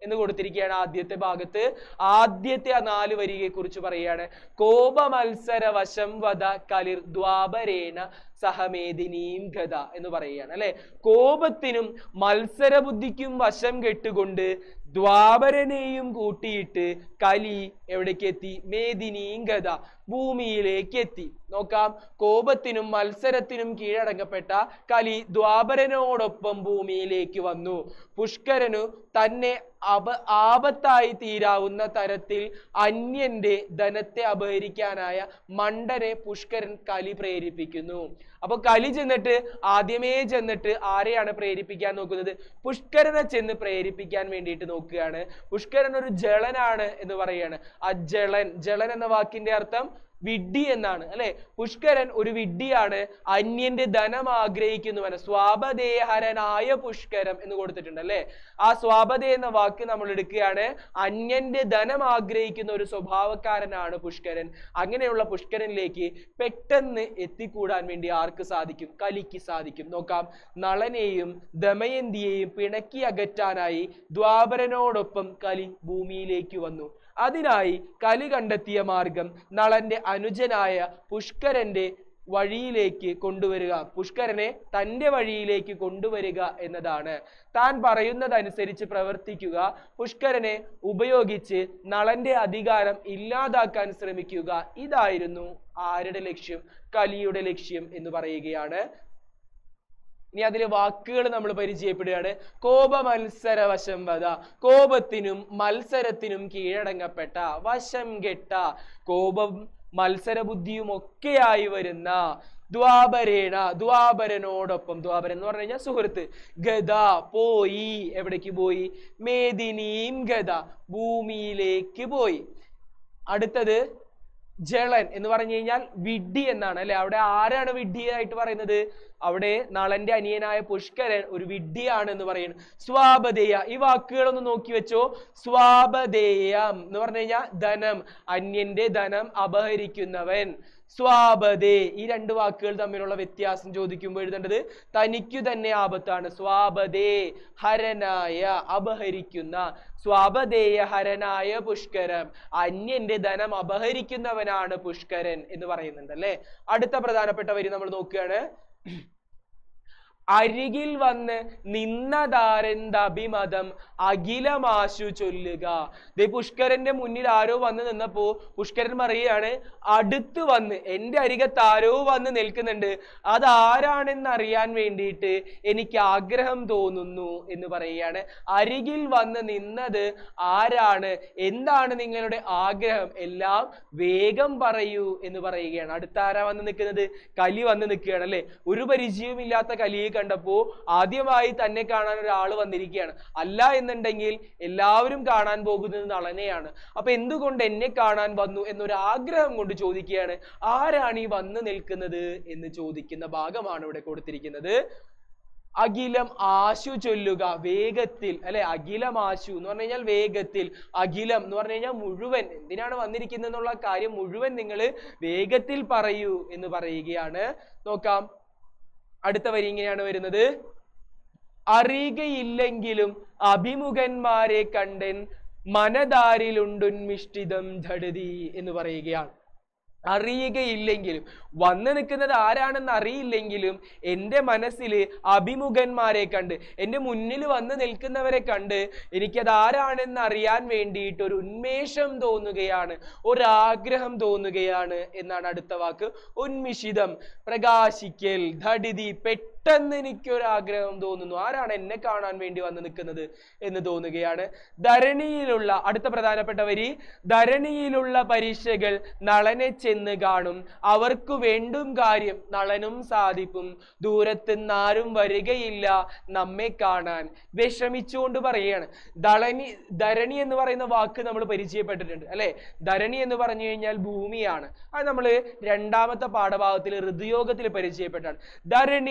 എന്ന് കൊടുത്തിരിക്കുകയാണ് ആദ്യത്തെ ഭാഗത്ത് ആദ്യത്തെ ആ നാല് വരികയെ കുറിച്ച് പറയുകയാണ് കോപ മത്സര വശം വധ കലിർ ദ്വാപരേണ സഹമേദിനീം ഗത എന്ന് പറയുകയാണ് അല്ലെ കോപത്തിനും മത്സരബുദ്ധിക്കും വശം കെട്ടുകൊണ്ട് ദ്വാപരനെയും കൂട്ടിയിട്ട് കലി എവിടേക്ക് എത്തി മേദിനിയും ഗത ഭൂമിയിലേക്ക് എത്തി നോക്കാം കോപത്തിനും മത്സരത്തിനും കീഴടങ്ങപ്പെട്ട കലി ദ്വാപരനോടൊപ്പം ഭൂമിയിലേക്ക് വന്നു പുഷ്കരനു തന്നെ അപ ആപത്തായി തീരാവുന്ന തരത്തിൽ അന്യന്റെ ധനത്തെ അപഹരിക്കാനായ മണ്ടനെ പുഷ്കരൻ കലി പ്രേരിപ്പിക്കുന്നു അപ്പൊ കലി ചെന്നിട്ട് ആദ്യമേ ചെന്നിട്ട് ആരെയാണ് പ്രേരിപ്പിക്കാൻ നോക്കുന്നത് പുഷ്കരനെ ചെന്ന് പ്രേരിപ്പിക്കാൻ വേണ്ടിയിട്ട് നോക്കുകയാണ് പുഷ്കരൻ ഒരു ജളനാണ് എന്ന് പറയാണ് ആ ജളൻ ജളൻ എന്ന വാക്കിന്റെ അർത്ഥം വിഡ്ഢി എന്നാണ് അല്ലെ പുഷ്കരൻ ഒരു വിഡ്ഢിയാണ് അന്യന്റെ ധനം ആഗ്രഹിക്കുന്നവന് സ്വാപദേഹരനായ പുഷ്കരം എന്ന് കൊടുത്തിട്ടുണ്ട് അല്ലെ ആ സ്വാപദേ എന്ന വാക്ക് നമ്മൾ എടുക്കുകയാണ് അന്യന്റെ ധനം ആഗ്രഹിക്കുന്ന ഒരു സ്വഭാവക്കാരനാണ് പുഷ്കരൻ അങ്ങനെയുള്ള പുഷ്കരനിലേക്ക് പെട്ടെന്ന് എത്തിക്കൂടാൻ വേണ്ടി ആർക്ക് സാധിക്കും കലിക്ക് സാധിക്കും നോക്കാം നളനെയും ദമയന്തിയെയും പിണക്കി അകറ്റാനായി ദ്വാപരനോടൊപ്പം കലി ഭൂമിയിലേക്ക് വന്നു അതിനായി കലി കണ്ടെത്തിയ മാർഗം നളന്റെ അനുജനായ പുഷ്കരന്റെ വഴിയിലേക്ക് കൊണ്ടുവരിക പുഷ്കരനെ തന്റെ വഴിയിലേക്ക് കൊണ്ടുവരിക എന്നതാണ് താൻ പറയുന്നതനുസരിച്ച് പ്രവർത്തിക്കുക പുഷ്കരനെ ഉപയോഗിച്ച് നളന്റെ അധികാരം ഇല്ലാതാക്കാൻ ശ്രമിക്കുക ഇതായിരുന്നു ആരുടെ ലക്ഷ്യം കലിയുടെ ലക്ഷ്യം എന്ന് പറയുകയാണ് ഇനി അതിലെ വാക്കുകൾ നമ്മൾ പരിചയപ്പെടുകയാണ് കോപ മത്സര വശം വധ കോപത്തിനും മത്സരത്തിനും കീഴടങ്ങപ്പെട്ട വശം കെട്ട കോപം മത്സരബുദ്ധിയും ഒക്കെയായി വരുന്ന ദ്വാപരേണ ദ്വാപരനോടൊപ്പം ദ്വാപരൻ എന്ന് പറഞ്ഞു കഴിഞ്ഞാൽ സുഹൃത്ത് ഗത പോയി എവിടേക്ക് പോയി മേദിനിയും ഗത ഭൂമിയിലേക്ക് പോയി അടുത്തത് ജളൻ എന്ന് പറഞ്ഞു കഴിഞ്ഞാൽ വിഡ്ഢി എന്നാണ് അല്ലെ അവിടെ ആരാണ് വിഡ്ഢിയായിട്ട് പറയുന്നത് അവിടെ നളന്റെ അനിയനായ പുഷ്കരൻ ഒരു വിഡ്ഢിയാണ് എന്ന് പറയുന്നു സ്വാപതേയ ഈ വാക്കുകളൊന്ന് നോക്കി വെച്ചോ സ്വാപതേയം എന്ന് പറഞ്ഞു കഴിഞ്ഞാൽ ധനം അന്യന്റെ ധനം അപഹരിക്കുന്നവൻ സ്വാപതേ ഈ രണ്ട് വാക്കുകൾ തമ്മിലുള്ള വ്യത്യാസം ചോദിക്കുമ്പോൾ എഴുതേണ്ടത് തനിക്കു തന്നെ ആപത്താണ് സ്വാപതേ ഹരനായ അപഹരിക്കുന്ന സ്വാപതേയ ഹരനായ പുഷ്കരം അന്യന്റെ ധനം അപഹരിക്കുന്നവനാണ് പുഷ്കരൻ എന്ന് പറയുന്നുണ്ട് അല്ലെ അടുത്ത പ്രധാനപ്പെട്ട വരി നമ്മൾ നോക്കുകയാണ് അരികിൽ വന്ന് നിന്നതാരെന്ത അഭിമതം അഖിലമാശു ചൊല്ലുക ദേ പുഷ്കരന്റെ മുന്നിൽ ആരോ വന്ന് നിന്നപ്പോ പുഷ്കരൻ പറയുകയാണ് അടുത്ത് വന്ന് എന്റെ അരികത്ത് ആരോ വന്ന് നിൽക്കുന്നുണ്ട് അതാരാണെന്ന് അറിയാൻ വേണ്ടിയിട്ട് എനിക്ക് ആഗ്രഹം തോന്നുന്നു എന്ന് പറയുകയാണ് അരികിൽ വന്ന് നിന്നത് ആരാണ് എന്താണ് നിങ്ങളുടെ ആഗ്രഹം എല്ലാം വേഗം പറയൂ എന്ന് പറയുകയാണ് അടുത്ത ആരാ വന്ന് നിൽക്കുന്നത് കലി വന്ന് നിൽക്കുകയാണ് അല്ലെ ഒരു പരിചയവുമില്ലാത്ത കലിയെ കണ്ടപ്പോ ആദ്യമായി തന്നെ കാണാൻ ഒരാൾ വന്നിരിക്കുകയാണ് അല്ല എന്നുണ്ടെങ്കിൽ എല്ലാവരും കാണാൻ പോകുന്നത് നളനെയാണ് അപ്പൊ എന്തുകൊണ്ട് എന്നെ കാണാൻ വന്നു എന്നൊരു ആഗ്രഹം കൊണ്ട് ചോദിക്കുകയാണ് ആരാണ് ഈ വന്ന് നിൽക്കുന്നത് എന്ന് ചോദിക്കുന്ന ഭാഗമാണ് ഇവിടെ കൊടുത്തിരിക്കുന്നത് അഖിലം ആശു ചൊല്ലുക വേഗത്തിൽ അല്ലെ അഖിലം ആശു എന്ന് പറഞ്ഞു കഴിഞ്ഞാൽ വേഗത്തിൽ അഖിലം എന്ന് പറഞ്ഞു കഴിഞ്ഞാൽ മുഴുവൻ എന്തിനാണ് വന്നിരിക്കുന്നത് എന്നുള്ള കാര്യം മുഴുവൻ നിങ്ങൾ വേഗത്തിൽ പറയൂ എന്ന് പറയുകയാണ് നോക്കാം അടുത്ത വരി ഇങ്ങനെയാണ് വരുന്നത് അറിയുകയില്ലെങ്കിലും അഭിമുഖന്മാരെ കണ്ടൻ മനതാരിലുണ്ടുന്മിഷ്ടിതം ധടുതി എന്ന് പറയുകയാണ് അറിയുകയില്ലെങ്കിലും വന്നു നിൽക്കുന്നത് ആരാണെന്ന് അറിയില്ലെങ്കിലും എൻ്റെ മനസ്സിൽ അഭിമുഖന്മാരെ കണ്ട് എൻ്റെ മുന്നിൽ വന്ന് നിൽക്കുന്നവരെ കണ്ട് എനിക്കത് ആരാണെന്ന് അറിയാൻ വേണ്ടിയിട്ട് ഒരു ഉന്മേഷം തോന്നുകയാണ് ഒരാഗ്രഹം തോന്നുകയാണ് എന്നാണ് അടുത്ത വാക്ക് ഉന്മിഷിതം പ്രകാശിക്കൽ ധടിതി പെട്ടെന്ന് എനിക്കൊരാഗ്രഹം തോന്നുന്നു ആരാണ് എന്നെ കാണാൻ വേണ്ടി വന്ന് നിൽക്കുന്നത് എന്ന് തോന്നുകയാണ് ധരണിയിലുള്ള അടുത്ത പ്രധാനപ്പെട്ട വരി ധരണിയിലുള്ള പരീക്ഷകൾ നളനെ ചെന്ന് കാണും അവർക്ക് വേണ്ടും കാര്യം നളനും സാധിപ്പും ദൂരത്തുനിന്ന് ആരും വരികയില്ല നമ്മെ കാണാൻ വിഷമിച്ചുകൊണ്ട് പറയുകയാണ് ധളനി ധരണി എന്ന് പറയുന്ന വാക്ക് നമ്മൾ പരിചയപ്പെട്ടിട്ടുണ്ട് അല്ലെ ധരണി എന്ന് പറഞ്ഞു കഴിഞ്ഞാൽ ഭൂമിയാണ് അത് നമ്മൾ രണ്ടാമത്തെ പാഠഭാഗത്തിൽ ഋതുയോഗത്തിൽ പരിചയപ്പെട്ടാണ് ധരണിയിലുള്ള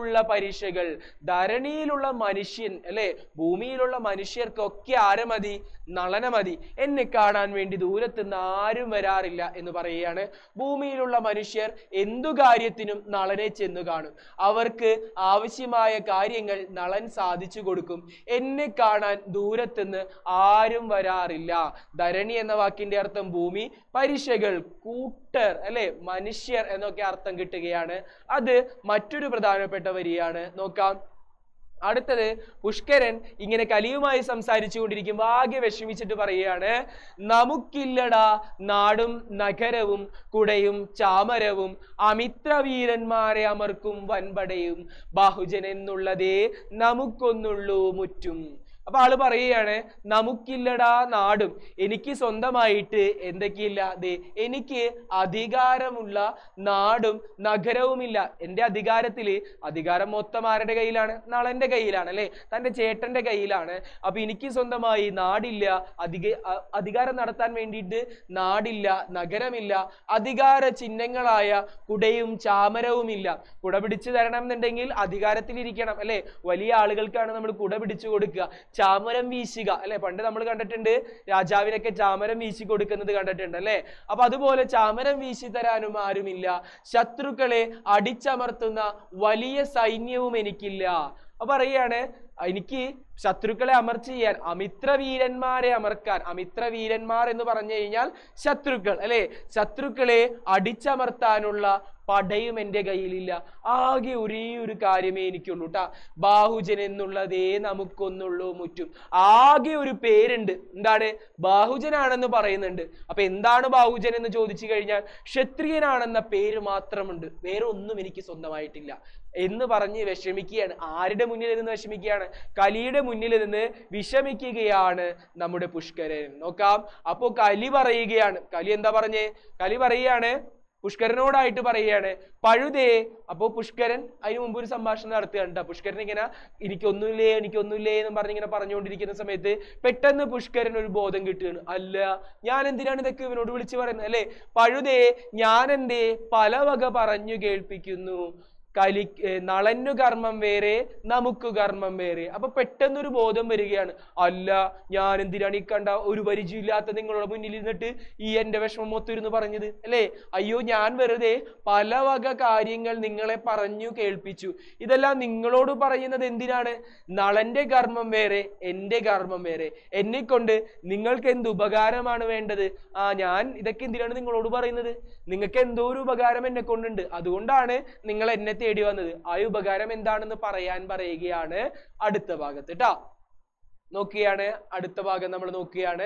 ധരണിയിലുള്ള പരീക്ഷകൾ ധരണിയിലുള്ള മനുഷ്യൻ അല്ലെ ഭൂമിയിലുള്ള മനുഷ്യർക്കൊക്കെ ആരെ മതി നളന മതി എന്നെ കാണാൻ വേണ്ടി ദൂരത്തുനിന്ന് ആരും വരാറില്ല എന്ന് പറയുകയാണ് ഭൂമിയിലുള്ള മനുഷ്യർ എന്തു കാര്യത്തിനും നളനെ ചെന്നു കാണും അവർക്ക് ആവശ്യമായ കാര്യങ്ങൾ നളൻ സാധിച്ചു കൊടുക്കും എന്നെ കാണാൻ ദൂരത്തുനിന്ന് ആരും വരാറില്ല ധരണി എന്ന വാക്കിന്റെ അർത്ഥം ഭൂമി പരീക്ഷകൾ കൂട്ടർ അല്ലെ മനുഷ്യർ എന്നൊക്കെ അർത്ഥം കിട്ടുകയാണ് അത് മറ്റൊരു പ്രധാനപ്പെട്ട വരിയാണ് നോക്കാം അടുത്തത് പുഷ്കരൻ ഇങ്ങനെ കലിയുമായി സംസാരിച്ചു കൊണ്ടിരിക്കുമ്പോൾ ആകെ വിഷമിച്ചിട്ട് പറയുകയാണ് നമുക്കില്ലടാ നാടും നഗരവും കുടയും ചാമരവും അമിത്രവീരന്മാരെ അമർക്കും വൻപടയും ബാഹുജൻ എന്നുള്ളതേ നമുക്കൊന്നുള്ളൂ മുറ്റും അപ്പൊ ആള് പറയുകയാണ് നമുക്കില്ലടാ നാടും എനിക്ക് സ്വന്തമായിട്ട് എന്തൊക്കെയില്ല ദേ എനിക്ക് അധികാരമുള്ള നാടും നഗരവുമില്ല എൻ്റെ അധികാരത്തില് അധികാരം മൊത്തം ആരുടെ കയ്യിലാണ് നളന്റെ കയ്യിലാണ് അല്ലെ തന്റെ ചേട്ടന്റെ കയ്യിലാണ് അപ്പൊ എനിക്ക് സ്വന്തമായി നാടില്ല അധിക അ- അധികാരം നടത്താൻ വേണ്ടിയിട്ട് നാടില്ല നഗരമില്ല അധികാര ചിഹ്നങ്ങളായ കുടയും ചാമരവുമില്ല കുട പിടിച്ചു തരണം എന്നുണ്ടെങ്കിൽ അധികാരത്തിലിരിക്കണം അല്ലെ വലിയ ആളുകൾക്കാണ് നമ്മൾ കുട പിടിച്ചു കൊടുക്കുക ചാമരം വീശുക അല്ലെ പണ്ട് നമ്മൾ കണ്ടിട്ടുണ്ട് രാജാവിനൊക്കെ ചാമരം വീശി കൊടുക്കുന്നത് കണ്ടിട്ടുണ്ട് അല്ലെ അപ്പൊ അതുപോലെ ചാമരം വീശി തരാനും ആരുമില്ല ശത്രുക്കളെ അടിച്ചമർത്തുന്ന വലിയ സൈന്യവും എനിക്കില്ല അപ്പൊ പറയാണ് എനിക്ക് ശത്രുക്കളെ അമർച്ച ചെയ്യാൻ അമിത്ര വീരന്മാരെ അമർക്കാൻ അമിത്ര വീരന്മാർ എന്ന് പറഞ്ഞു കഴിഞ്ഞാൽ ശത്രുക്കൾ അല്ലെ ശത്രുക്കളെ അടിച്ചമർത്താനുള്ള പടയും എൻ്റെ കയ്യിലില്ല ആകെ ഒരേ ഒരു കാര്യമേ എനിക്കുള്ളൂ ട്ടാ ബാഹുജൻ എന്നുള്ളതേ നമുക്കൊന്നുള്ളൂ മുറ്റും ആകെ ഒരു പേരുണ്ട് എന്താണ് ബാഹുജനാണെന്ന് പറയുന്നുണ്ട് അപ്പൊ എന്താണ് ബാഹുജൻ എന്ന് ചോദിച്ചു കഴിഞ്ഞാൽ ക്ഷത്രിയനാണെന്ന പേര് മാത്രമുണ്ട് വേറെ ഒന്നും എനിക്ക് സ്വന്തമായിട്ടില്ല എന്ന് പറഞ്ഞ് വിഷമിക്കുകയാണ് ആരുടെ മുന്നിൽ നിന്ന് വിഷമിക്കുകയാണ് കലിയുടെ മുന്നിൽ നിന്ന് വിഷമിക്കുകയാണ് നമ്മുടെ പുഷ്കരൻ നോക്കാം അപ്പോ കലി പറയുകയാണ് കലി എന്താ പറഞ്ഞേ കലി പറയുകയാണ് പുഷ്കരനോടായിട്ട് പറയുകയാണ് പഴുതേ അപ്പോ പുഷ്കരൻ അതിന് മുമ്പ് ഒരു സംഭാഷണം നടത്തുകയാണ് ട്ടോ. പുഷ്കരൻ ഇങ്ങനെ എനിക്കൊന്നുമില്ലേ എനിക്കൊന്നുമില്ലേ എന്ന് പറഞ്ഞ് ഇങ്ങനെ പറഞ്ഞുകൊണ്ടിരിക്കുന്ന സമയത്ത് പെട്ടെന്ന് പുഷ്കരൻ ഒരു ബോധം കിട്ടുകയാണ് അല്ല ഞാൻ എന്തിനാണ് ഇതൊക്കെ ഇവനോട് വിളിച്ചു പറയുന്നത് അല്ലെ പഴുതേ ഞാൻ എന്തേ പല വക പറഞ്ഞു കേൾപ്പിക്കുന്നു കലി ഏർ നളന്നു കർമ്മം വേറെ നമുക്ക് കർമ്മം വേറെ അപ്പൊ പെട്ടെന്നൊരു ബോധം വരികയാണ് അല്ല ഞാൻ എന്തിനാണ് ഈ കണ്ട ഒരു പരിചയമില്ലാത്ത നിങ്ങളുടെ മുന്നിൽ ഇരുന്നിട്ട് ഈ എന്റെ വിഷമം മൊത്തം ഇരുന്ന് പറഞ്ഞത് അല്ലേ അയ്യോ ഞാൻ വെറുതെ പല വക കാര്യങ്ങൾ നിങ്ങളെ പറഞ്ഞു കേൾപ്പിച്ചു ഇതെല്ലാം നിങ്ങളോട് പറയുന്നത് എന്തിനാണ് നളന്റെ കർമ്മം വേറെ എന്റെ കർമ്മം വേറെ എന്നെ കൊണ്ട് നിങ്ങൾക്ക് എന്ത് ഉപകാരമാണ് വേണ്ടത് ആ ഞാൻ ഇതൊക്കെ എന്തിനാണ് നിങ്ങളോട് പറയുന്നത് നിങ്ങൾക്ക് എന്തോ ഒരു ഉപകാരം എന്നെ കൊണ്ടുണ്ട് അതുകൊണ്ടാണ് നിങ്ങൾ എന്നെ തേടി വന്നത് ആ ഉപകാരം എന്താണെന്ന് പറയാൻ പറയുകയാണ് അടുത്ത ഭാഗത്ത് ട്ടാ നോക്കുകയാണ് അടുത്ത ഭാഗം നമ്മൾ നോക്കുകയാണ്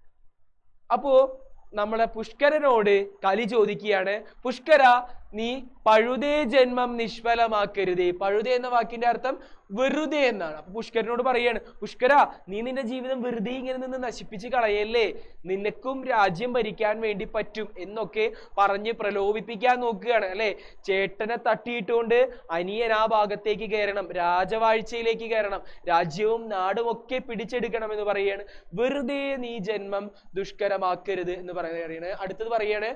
അപ്പോ നമ്മളെ പുഷ്കരനോട് കലി ചോദിക്കുകയാണ് പുഷ്കര നീ പഴുതേ ജന്മം നിഷ്ഫലമാക്കരുതേ പഴുതേ എന്ന വാക്കിന്റെ അർത്ഥം വെറുതെ എന്നാണ് അപ്പൊ പുഷ്കരനോട് പറയാണ് പുഷ്കര നീ നിന്റെ ജീവിതം വെറുതെ ഇങ്ങനെ നിന്ന് നശിപ്പിച്ച് കളയല്ലേ നിനക്കും രാജ്യം ഭരിക്കാൻ വേണ്ടി പറ്റും എന്നൊക്കെ പറഞ്ഞ് പ്രലോഭിപ്പിക്കാൻ നോക്കുകയാണ് അല്ലെ ചേട്ടനെ തട്ടിയിട്ടുകൊണ്ട് അനിയൻ ആ ഭാഗത്തേക്ക് കയറണം രാജവാഴ്ചയിലേക്ക് കയറണം രാജ്യവും നാടും ഒക്കെ പിടിച്ചെടുക്കണം എന്ന് പറയാണ് വെറുതെ നീ ജന്മം ദുഷ്കരമാക്കരുത് എന്ന് പറയുകയാണ് അടുത്തത് പറയാണ്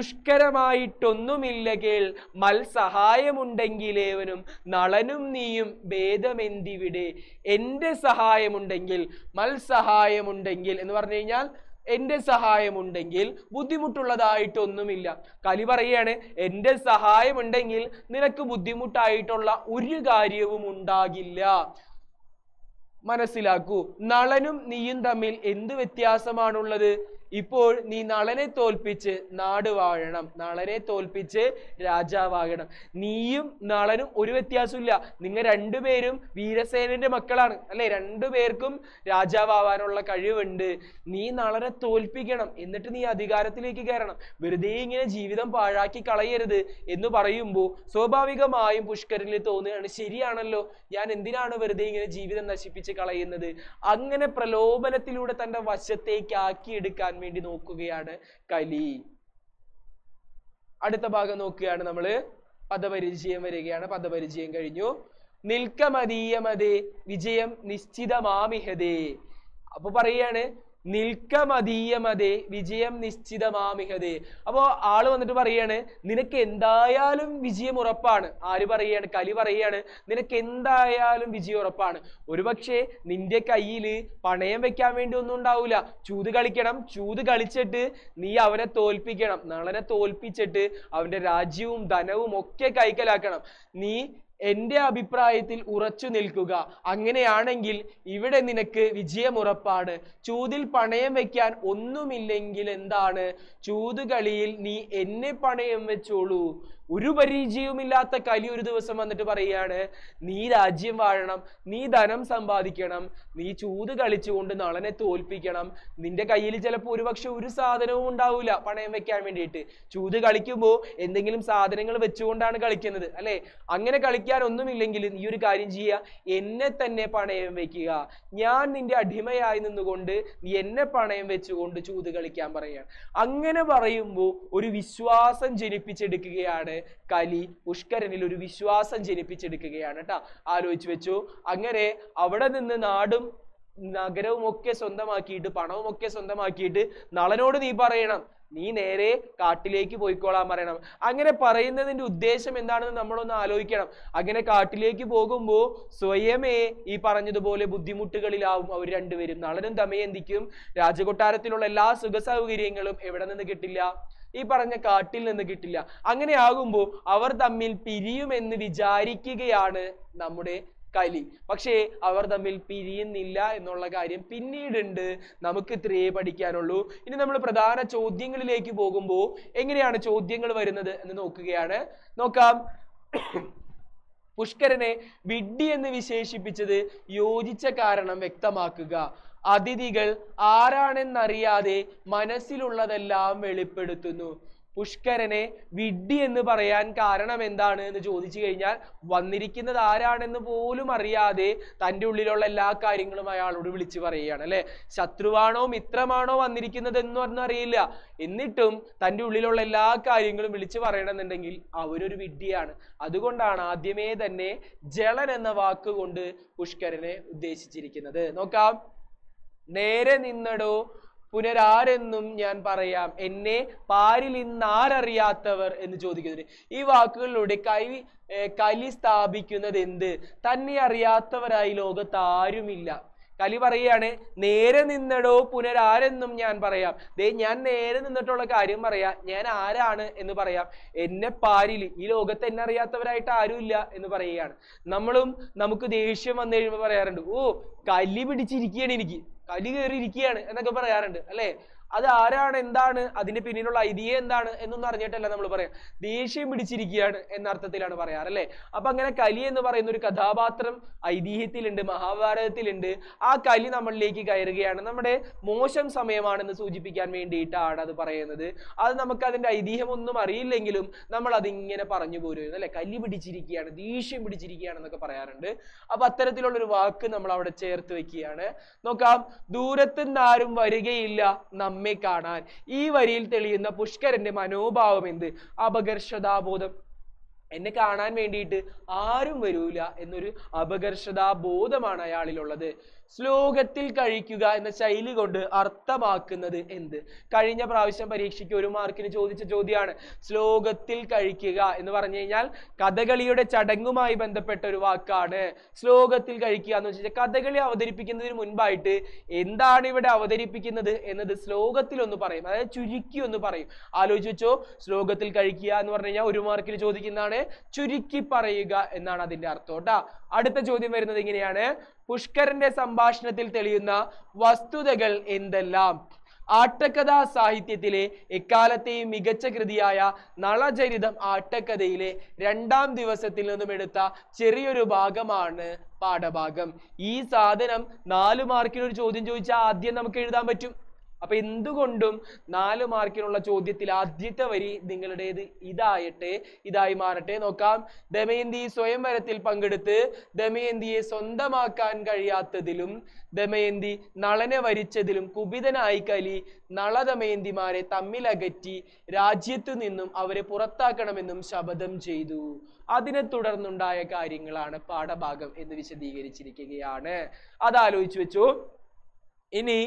ദുഷ്കരമായിട്ടൊന്നുമില്ല കേൾ മൽ സഹായമുണ്ടെങ്കിലേവനും നളനും നീയും ഭേദമെന്തിവിടെ എന്റെ സഹായമുണ്ടെങ്കിൽ മൽ സഹായമുണ്ടെങ്കിൽ എന്ന് പറഞ്ഞു കഴിഞ്ഞാൽ എന്റെ സഹായമുണ്ടെങ്കിൽ ബുദ്ധിമുട്ടുള്ളതായിട്ടൊന്നുമില്ല കലി പറയാണ് എന്റെ സഹായമുണ്ടെങ്കിൽ നിനക്ക് ബുദ്ധിമുട്ടായിട്ടുള്ള ഒരു കാര്യവും ഉണ്ടാകില്ല മനസ്സിലാക്കൂ നളനും നീയും തമ്മിൽ എന്ത് വ്യത്യാസമാണുള്ളത് ഇപ്പോൾ നീ നളനെ തോൽപ്പിച്ച് നാട് വാഴണം നളനെ തോൽപ്പിച്ച് രാജാവാകണം നീയും നളനും ഒരു വ്യത്യാസമില്ല നിങ്ങൾ രണ്ടുപേരും വീരസേനന്റെ മക്കളാണ് അല്ലെ രണ്ടുപേർക്കും രാജാവാകാനുള്ള കഴിവുണ്ട് നീ നളനെ തോൽപ്പിക്കണം എന്നിട്ട് നീ അധികാരത്തിലേക്ക് കയറണം വെറുതെ ഇങ്ങനെ ജീവിതം പാഴാക്കി കളയരുത് എന്ന് പറയുമ്പോൾ സ്വാഭാവികമായും പുഷ്കരനിൽ തോന്നുകയാണ് ശരിയാണല്ലോ ഞാൻ എന്തിനാണ് വെറുതെ ഇങ്ങനെ ജീവിതം നശിപ്പിച്ച് കളയുന്നത് അങ്ങനെ പ്രലോഭനത്തിലൂടെ തന്റെ വശത്തേക്ക് ആക്കിയെടുക്കാൻ വേണ്ടി നോക്കുകയാണ് കലി അടുത്ത ഭാഗം നോക്കുകയാണ് നമ്മള് പദപരിചയം വരികയാണ് പദപരിചയം കഴിഞ്ഞു നിൽക്കമതീയമതേ വിജയം നിശ്ചിതമാമിഹതേ അപ്പൊ പറയാണ് നിൽക്കമതീയമതേ വിജയം നിശ്ചിതമാമിഹതേ അപ്പോ ആള് വന്നിട്ട് പറയാണ് നിനക്ക് എന്തായാലും വിജയം ഉറപ്പാണ് ആര് പറയാണ് കലി പറയാണ് നിനക്ക് എന്തായാലും വിജയം ഉറപ്പാണ് ഒരുപക്ഷെ നിന്റെ കയ്യില് പണയം വെക്കാൻ വേണ്ടി ഒന്നും ഉണ്ടാവില്ല ചൂത് കളിക്കണം ചൂത് കളിച്ചിട്ട് നീ അവനെ തോൽപ്പിക്കണം നളനെ തോൽപ്പിച്ചിട്ട് അവന്റെ രാജ്യവും ധനവും ഒക്കെ കൈക്കലാക്കണം നീ എന്റെ അഭിപ്രായത്തിൽ ഉറച്ചു നിൽക്കുക അങ്ങനെയാണെങ്കിൽ ഇവിടെ നിനക്ക് വിജയം ഉറപ്പാണ് ചൂതിൽ പണയം വെക്കാൻ ഒന്നുമില്ലെങ്കിൽ എന്താണ് ചൂതുകളിയിൽ നീ എന്നെ പണയം വെച്ചോളൂ ഒരു പരിചയവുമില്ലാത്ത കലി ഒരു ദിവസം വന്നിട്ട് പറയാണ് നീ രാജ്യം വാഴണം നീ ധനം സമ്പാദിക്കണം നീ ചൂത് കളിച്ചുകൊണ്ട് നളനെ തോൽപ്പിക്കണം നിന്റെ കയ്യിൽ ചിലപ്പോൾ ഒരുപക്ഷെ ഒരു സാധനവും ഉണ്ടാവില്ല പണയം വെക്കാൻ വേണ്ടിയിട്ട് ചൂത് കളിക്കുമ്പോൾ എന്തെങ്കിലും സാധനങ്ങൾ വെച്ചുകൊണ്ടാണ് കളിക്കുന്നത് അല്ലെ അങ്ങനെ കളിക്കാൻ ഒന്നുമില്ലെങ്കിൽ നീ ഒരു കാര്യം ചെയ്യുക എന്നെ തന്നെ പണയം വെക്കുക ഞാൻ നിന്റെ അടിമയായി നിന്നുകൊണ്ട് നീ എന്നെ പണയം വെച്ചുകൊണ്ട് ചൂത് കളിക്കാൻ പറയുകയാണ് അങ്ങനെ പറയുമ്പോൾ ഒരു വിശ്വാസം ജനിപ്പിച്ചെടുക്കുകയാണ് കലി പുഷ്കരനിൽ ഒരു വിശ്വാസം ജനിപ്പിച്ചെടുക്കുകയാണ് കേട്ടാ ആലോചിച്ച് വെച്ചു അങ്ങനെ അവിടെ നിന്ന് നാടും നഗരവും ഒക്കെ സ്വന്തമാക്കിയിട്ട് പണവും ഒക്കെ സ്വന്തമാക്കിയിട്ട് നളനോട് നീ പറയണം നീ നേരെ കാട്ടിലേക്ക് പോയിക്കോളാൻ പറയണം അങ്ങനെ പറയുന്നതിന്റെ ഉദ്ദേശം എന്താണെന്ന് നമ്മളൊന്ന് ആലോചിക്കണം അങ്ങനെ കാട്ടിലേക്ക് പോകുമ്പോൾ സ്വയമേ ഈ പറഞ്ഞതുപോലെ ബുദ്ധിമുട്ടുകളിലാവും അവർ രണ്ടുപേരും നളനും ദമയന്തിക്കും രാജകൊട്ടാരത്തിലുള്ള എല്ലാ സുഖ സൗകര്യങ്ങളും എവിടെ നിന്ന് കിട്ടില്ല ഈ പറഞ്ഞ കാട്ടിൽ നിന്ന് കിട്ടില്ല അങ്ങനെ ആകുമ്പോൾ അവർ തമ്മിൽ പിരിയുമെന്ന് വിചാരിക്കുകയാണ് നമ്മുടെ കലി പക്ഷേ അവർ തമ്മിൽ പിരിയുന്നില്ല എന്നുള്ള കാര്യം പിന്നീടുണ്ട് നമുക്ക് ഇത്രയേ പഠിക്കാനുള്ളൂ ഇനി നമ്മൾ പ്രധാന ചോദ്യങ്ങളിലേക്ക് പോകുമ്പോൾ എങ്ങനെയാണ് ചോദ്യങ്ങൾ വരുന്നത് എന്ന് നോക്കുകയാണ് നോക്കാം പുഷ്കരനെ വിഡ്ഢി എന്ന് വിശേഷിപ്പിച്ചത് യോജിച്ച കാരണം വ്യക്തമാക്കുക അതിഥികൾ ആരാണെന്നറിയാതെ മനസ്സിലുള്ളതെല്ലാം വെളിപ്പെടുത്തുന്നു പുഷ്കരനെ വിഡ്ഢി എന്ന് പറയാൻ കാരണം എന്താണ് എന്ന് ചോദിച്ചു കഴിഞ്ഞാൽ വന്നിരിക്കുന്നത് ആരാണെന്ന് പോലും അറിയാതെ തൻ്റെ ഉള്ളിലുള്ള എല്ലാ കാര്യങ്ങളും അയാളോട് വിളിച്ചു പറയുകയാണ് അല്ലെ ശത്രുവാണോ മിത്രമാണോ വന്നിരിക്കുന്നത് എന്നൊന്നും അറിയില്ല എന്നിട്ടും തൻ്റെ ഉള്ളിലുള്ള എല്ലാ കാര്യങ്ങളും വിളിച്ചു പറയണമെന്നുണ്ടെങ്കിൽ അവരൊരു വിഡ്ഢിയാണ് അതുകൊണ്ടാണ് ആദ്യമേ തന്നെ ജളൻ എന്ന വാക്കുകൊണ്ട് പുഷ്കരനെ ഉദ്ദേശിച്ചിരിക്കുന്നത് നോക്കാം നേരെ നിന്നടോ പുനരാരെന്നും ഞാൻ പറയാം എന്നെ പാരിൽ ഇന്നാരറിയാത്തവർ എന്ന് ചോദിക്കുന്നത് ഈ വാക്കുകളിലൂടെ കൈ ഏർ കലി സ്ഥാപിക്കുന്നത് എന്ത് തന്നെ അറിയാത്തവരായി ലോകത്ത് ആരുമില്ല കലി പറയാണ് നേരെ നിന്നടോ പുനരാരെന്നും ഞാൻ പറയാം ദേ ഞാൻ നേരെ നിന്നിട്ടുള്ള കാര്യം പറയാം ഞാൻ ആരാണ് എന്ന് പറയാം എന്നെ പാരിൽ ഈ ലോകത്ത് എന്നെ അറിയാത്തവരായിട്ട് ആരുമില്ല എന്ന് പറയുകയാണ് നമ്മളും നമുക്ക് ദേഷ്യം വന്നു കഴിയുമ്പോൾ പറയാറുണ്ട് ഓ കലി പിടിച്ചിരിക്കുകയാണ് എനിക്ക് കലി കയറി ഇരിക്കുകയാണ് എന്നൊക്കെ പറയാറുണ്ട് അല്ലെ അത് ആരാണ് എന്താണ് അതിന്റെ പിന്നിലുള്ള ഐതിഹ്യം എന്താണ് എന്നൊന്നും അറിഞ്ഞിട്ടല്ല നമ്മൾ പറയാം ദേഷ്യം പിടിച്ചിരിക്കുകയാണ് എന്ന അർത്ഥത്തിലാണ് പറയാറ് അല്ലെ അപ്പൊ അങ്ങനെ കലി എന്ന് പറയുന്ന ഒരു കഥാപാത്രം ഐതിഹ്യത്തിലുണ്ട് മഹാഭാരതത്തിലുണ്ട് ആ കലി നമ്മളിലേക്ക് കയറുകയാണ് നമ്മുടെ മോശം സമയമാണെന്ന് സൂചിപ്പിക്കാൻ വേണ്ടിയിട്ടാണ് അത് പറയുന്നത് അത് നമുക്ക് അതിന്റെ ഐതിഹ്യം ഒന്നും അറിയില്ലെങ്കിലും നമ്മൾ അതിങ്ങനെ പറഞ്ഞു പോരും അല്ലെ കലി പിടിച്ചിരിക്കുകയാണ് ദേഷ്യം പിടിച്ചിരിക്കുകയാണ് എന്നൊക്കെ പറയാറുണ്ട് അപ്പൊ അത്തരത്തിലുള്ള ഒരു വാക്ക് നമ്മൾ അവിടെ ചേർത്ത് വെക്കുകയാണ് നോക്കാം ദൂരത്ത് നിന്നാരും വരികയില്ല നമ്മെ കാണാൻ ഈ വരിയിൽ തെളിയുന്ന പുഷ്കരന്റെ മനോഭാവം എന്ത് അപകർഷതാബോധം എന്നെ കാണാൻ വേണ്ടിയിട്ട് ആരും വരൂല എന്നൊരു അപകർഷതാബോധമാണ് അയാളിലുള്ളത് ശ്ലോകത്തിൽ കഴിക്കുക എന്ന ശൈലി കൊണ്ട് അർത്ഥമാക്കുന്നത് എന്ത് കഴിഞ്ഞ പ്രാവശ്യം പരീക്ഷയ്ക്ക് ഒരു മാർക്കിന് ചോദിച്ച ചോദ്യമാണ് ശ്ലോകത്തിൽ കഴിക്കുക എന്ന് പറഞ്ഞു കഴിഞ്ഞാൽ കഥകളിയുടെ ചടങ്ങുമായി ബന്ധപ്പെട്ട ഒരു വാക്കാണ് ശ്ലോകത്തിൽ കഴിക്കുക എന്ന് വെച്ചാൽ കഥകളി അവതരിപ്പിക്കുന്നതിന് മുൻപായിട്ട് എന്താണ് ഇവിടെ അവതരിപ്പിക്കുന്നത് എന്നത് ശ്ലോകത്തിൽ ഒന്ന് പറയും അതായത് ചുരുക്കി ഒന്ന് പറയും ആലോചിച്ച് വെച്ചോ ശ്ലോകത്തിൽ കഴിക്കുക എന്ന് പറഞ്ഞു കഴിഞ്ഞാൽ ഒരു മാർക്കിന് ചോദിക്കുന്നതാണ് ചുരുക്കി പറയുക എന്നാണ് അതിന്റെ അർത്ഥം കേട്ടാ അടുത്ത ചോദ്യം വരുന്നത് ഇങ്ങനെയാണ് പുഷ്കരന്റെ സംഭാഷണത്തിൽ തെളിയുന്ന വസ്തുതകൾ എന്തെല്ലാം ആട്ടക്കഥാ സാഹിത്യത്തിലെ എക്കാലത്തെയും മികച്ച കൃതിയായ നളചരിതം ആട്ടക്കഥയിലെ രണ്ടാം ദിവസത്തിൽ നിന്നും എടുത്ത ചെറിയൊരു ഭാഗമാണ് പാഠഭാഗം ഈ സാധനം നാല് മാർക്കിന് ഒരു ചോദ്യം ചോദിച്ചാൽ ആദ്യം നമുക്ക് എഴുതാൻ പറ്റും അപ്പൊ എന്തുകൊണ്ടും നാല് മാർക്കിനുള്ള ചോദ്യത്തിൽ ആദ്യത്തെ വരി നിങ്ങളുടേത് ഇതായട്ടെ ഇതായി മാറട്ടെ നോക്കാം ദമയന്തി സ്വയംവരത്തിൽ പങ്കെടുത്ത് ദമയന്തിയെ സ്വന്തമാക്കാൻ കഴിയാത്തതിലും ദമയന്തി നളനെ വരിച്ചതിലും കുപിതനായി കലി നളദമയന്തിമാരെ തമ്മിലകറ്റി രാജ്യത്തു നിന്നും അവരെ പുറത്താക്കണമെന്നും ശപഥം ചെയ്തു അതിനെ തുടർന്നുണ്ടായ കാര്യങ്ങളാണ് പാഠഭാഗം എന്ന് വിശദീകരിച്ചിരിക്കുകയാണ് അത് ആലോചിച്ചു വെച്ചു ഇനി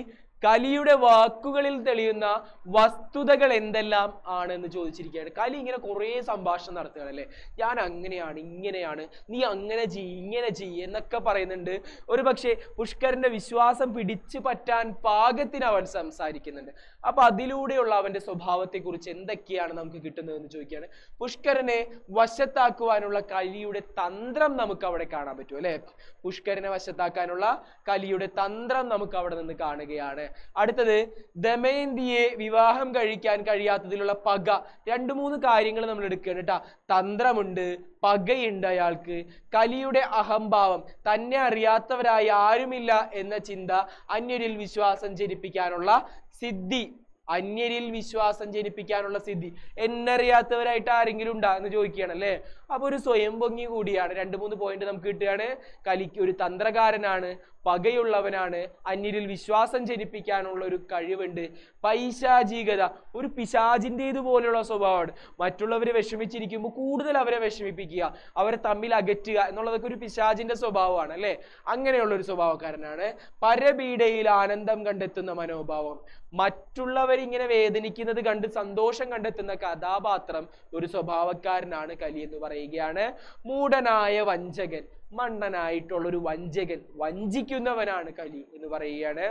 കലിയുടെ വാക്കുകളിൽ തെളിയുന്ന വസ്തുതകൾ എന്തെല്ലാം ആണ് എന്ന് ചോദിച്ചിരിക്കുകയാണ് കലി ഇങ്ങനെ കുറേ സംഭാഷണം നടത്തുകയാണ് അല്ലേ ഞാൻ അങ്ങനെയാണ് ഇങ്ങനെയാണ് നീ അങ്ങനെ ചെയ്യ് ഇങ്ങനെ ചെയ്യ് എന്നൊക്കെ പറയുന്നുണ്ട് ഒരു പക്ഷേ പുഷ്കരന്റെ വിശ്വാസം പിടിച്ചു പറ്റാൻ പാകത്തിന് അവൻ സംസാരിക്കുന്നുണ്ട് അപ്പൊ അതിലൂടെയുള്ള അവന്റെ സ്വഭാവത്തെ കുറിച്ച് എന്തൊക്കെയാണ് നമുക്ക് കിട്ടുന്നത് എന്ന് ചോദിക്കുകയാണ് പുഷ്കരനെ വശത്താക്കുവാനുള്ള കലിയുടെ തന്ത്രം നമുക്ക് അവിടെ കാണാൻ പറ്റും അല്ലെ പുഷ്കരനെ വശത്താക്കാനുള്ള കലിയുടെ തന്ത്രം നമുക്ക് അവിടെ നിന്ന് കാണുകയാണ് അടുത്തത് ദമയന്തിയെ വിവാഹം കഴിക്കാൻ കഴിയാത്തതിലുള്ള പക രണ്ട് മൂന്ന് കാര്യങ്ങൾ നമ്മൾ എടുക്കുകയാണ് കേട്ടാ തന്ത്രമുണ്ട് പകയുണ്ട് അയാൾക്ക് കലിയുടെ അഹംഭാവം തന്നെ അറിയാത്തവരായി ആരുമില്ല എന്ന ചിന്ത അന്യരിൽ വിശ്വാസം ജനിപ്പിക്കാനുള്ള സിദ്ധി അന്യരിൽ വിശ്വാസം ജനിപ്പിക്കാനുള്ള സിദ്ധി എന്നറിയാത്തവരായിട്ട് ആരെങ്കിലും ഉണ്ടാ എന്ന് ചോദിക്കുകയാണ് അല്ലേ അപ്പൊ ഒരു സ്വയം പൊങ്ങി കൂടിയാണ് രണ്ട് മൂന്ന് പോയിന്റ് നമുക്ക് കിട്ടുകയാണ് കലിക്ക് ഒരു തന്ത്രകാരനാണ് പകയുള്ളവനാണ് അന്യരിൽ വിശ്വാസം ജനിപ്പിക്കാനുള്ള ഒരു കഴിവുണ്ട് പൈശാചികത ഒരു പിശാചിൻ്റേത് പോലെയുള്ള സ്വഭാവമാണ് മറ്റുള്ളവരെ വിഷമിച്ചിരിക്കുമ്പോൾ കൂടുതൽ അവരെ വിഷമിപ്പിക്കുക അവരെ തമ്മിൽ അകറ്റുക എന്നുള്ളതൊക്കെ ഒരു പിശാചിന്റെ സ്വഭാവമാണ് അല്ലേ അങ്ങനെയുള്ള ഒരു സ്വഭാവക്കാരനാണ് പരപീഡയിൽ ആനന്ദം കണ്ടെത്തുന്ന മനോഭാവം മറ്റുള്ളവരിങ്ങനെ വേദനിക്കുന്നത് കണ്ട് സന്തോഷം കണ്ടെത്തുന്ന കഥാപാത്രം ഒരു സ്വഭാവക്കാരനാണ് കലി എന്ന് പറയുകയാണ് മൂഢനായ വഞ്ചകൻ മണ്ണനായിട്ടുള്ള ഒരു വഞ്ചകൻ വഞ്ചിക്കുന്നവനാണ് കലി എന്ന് പറയുകയാണ്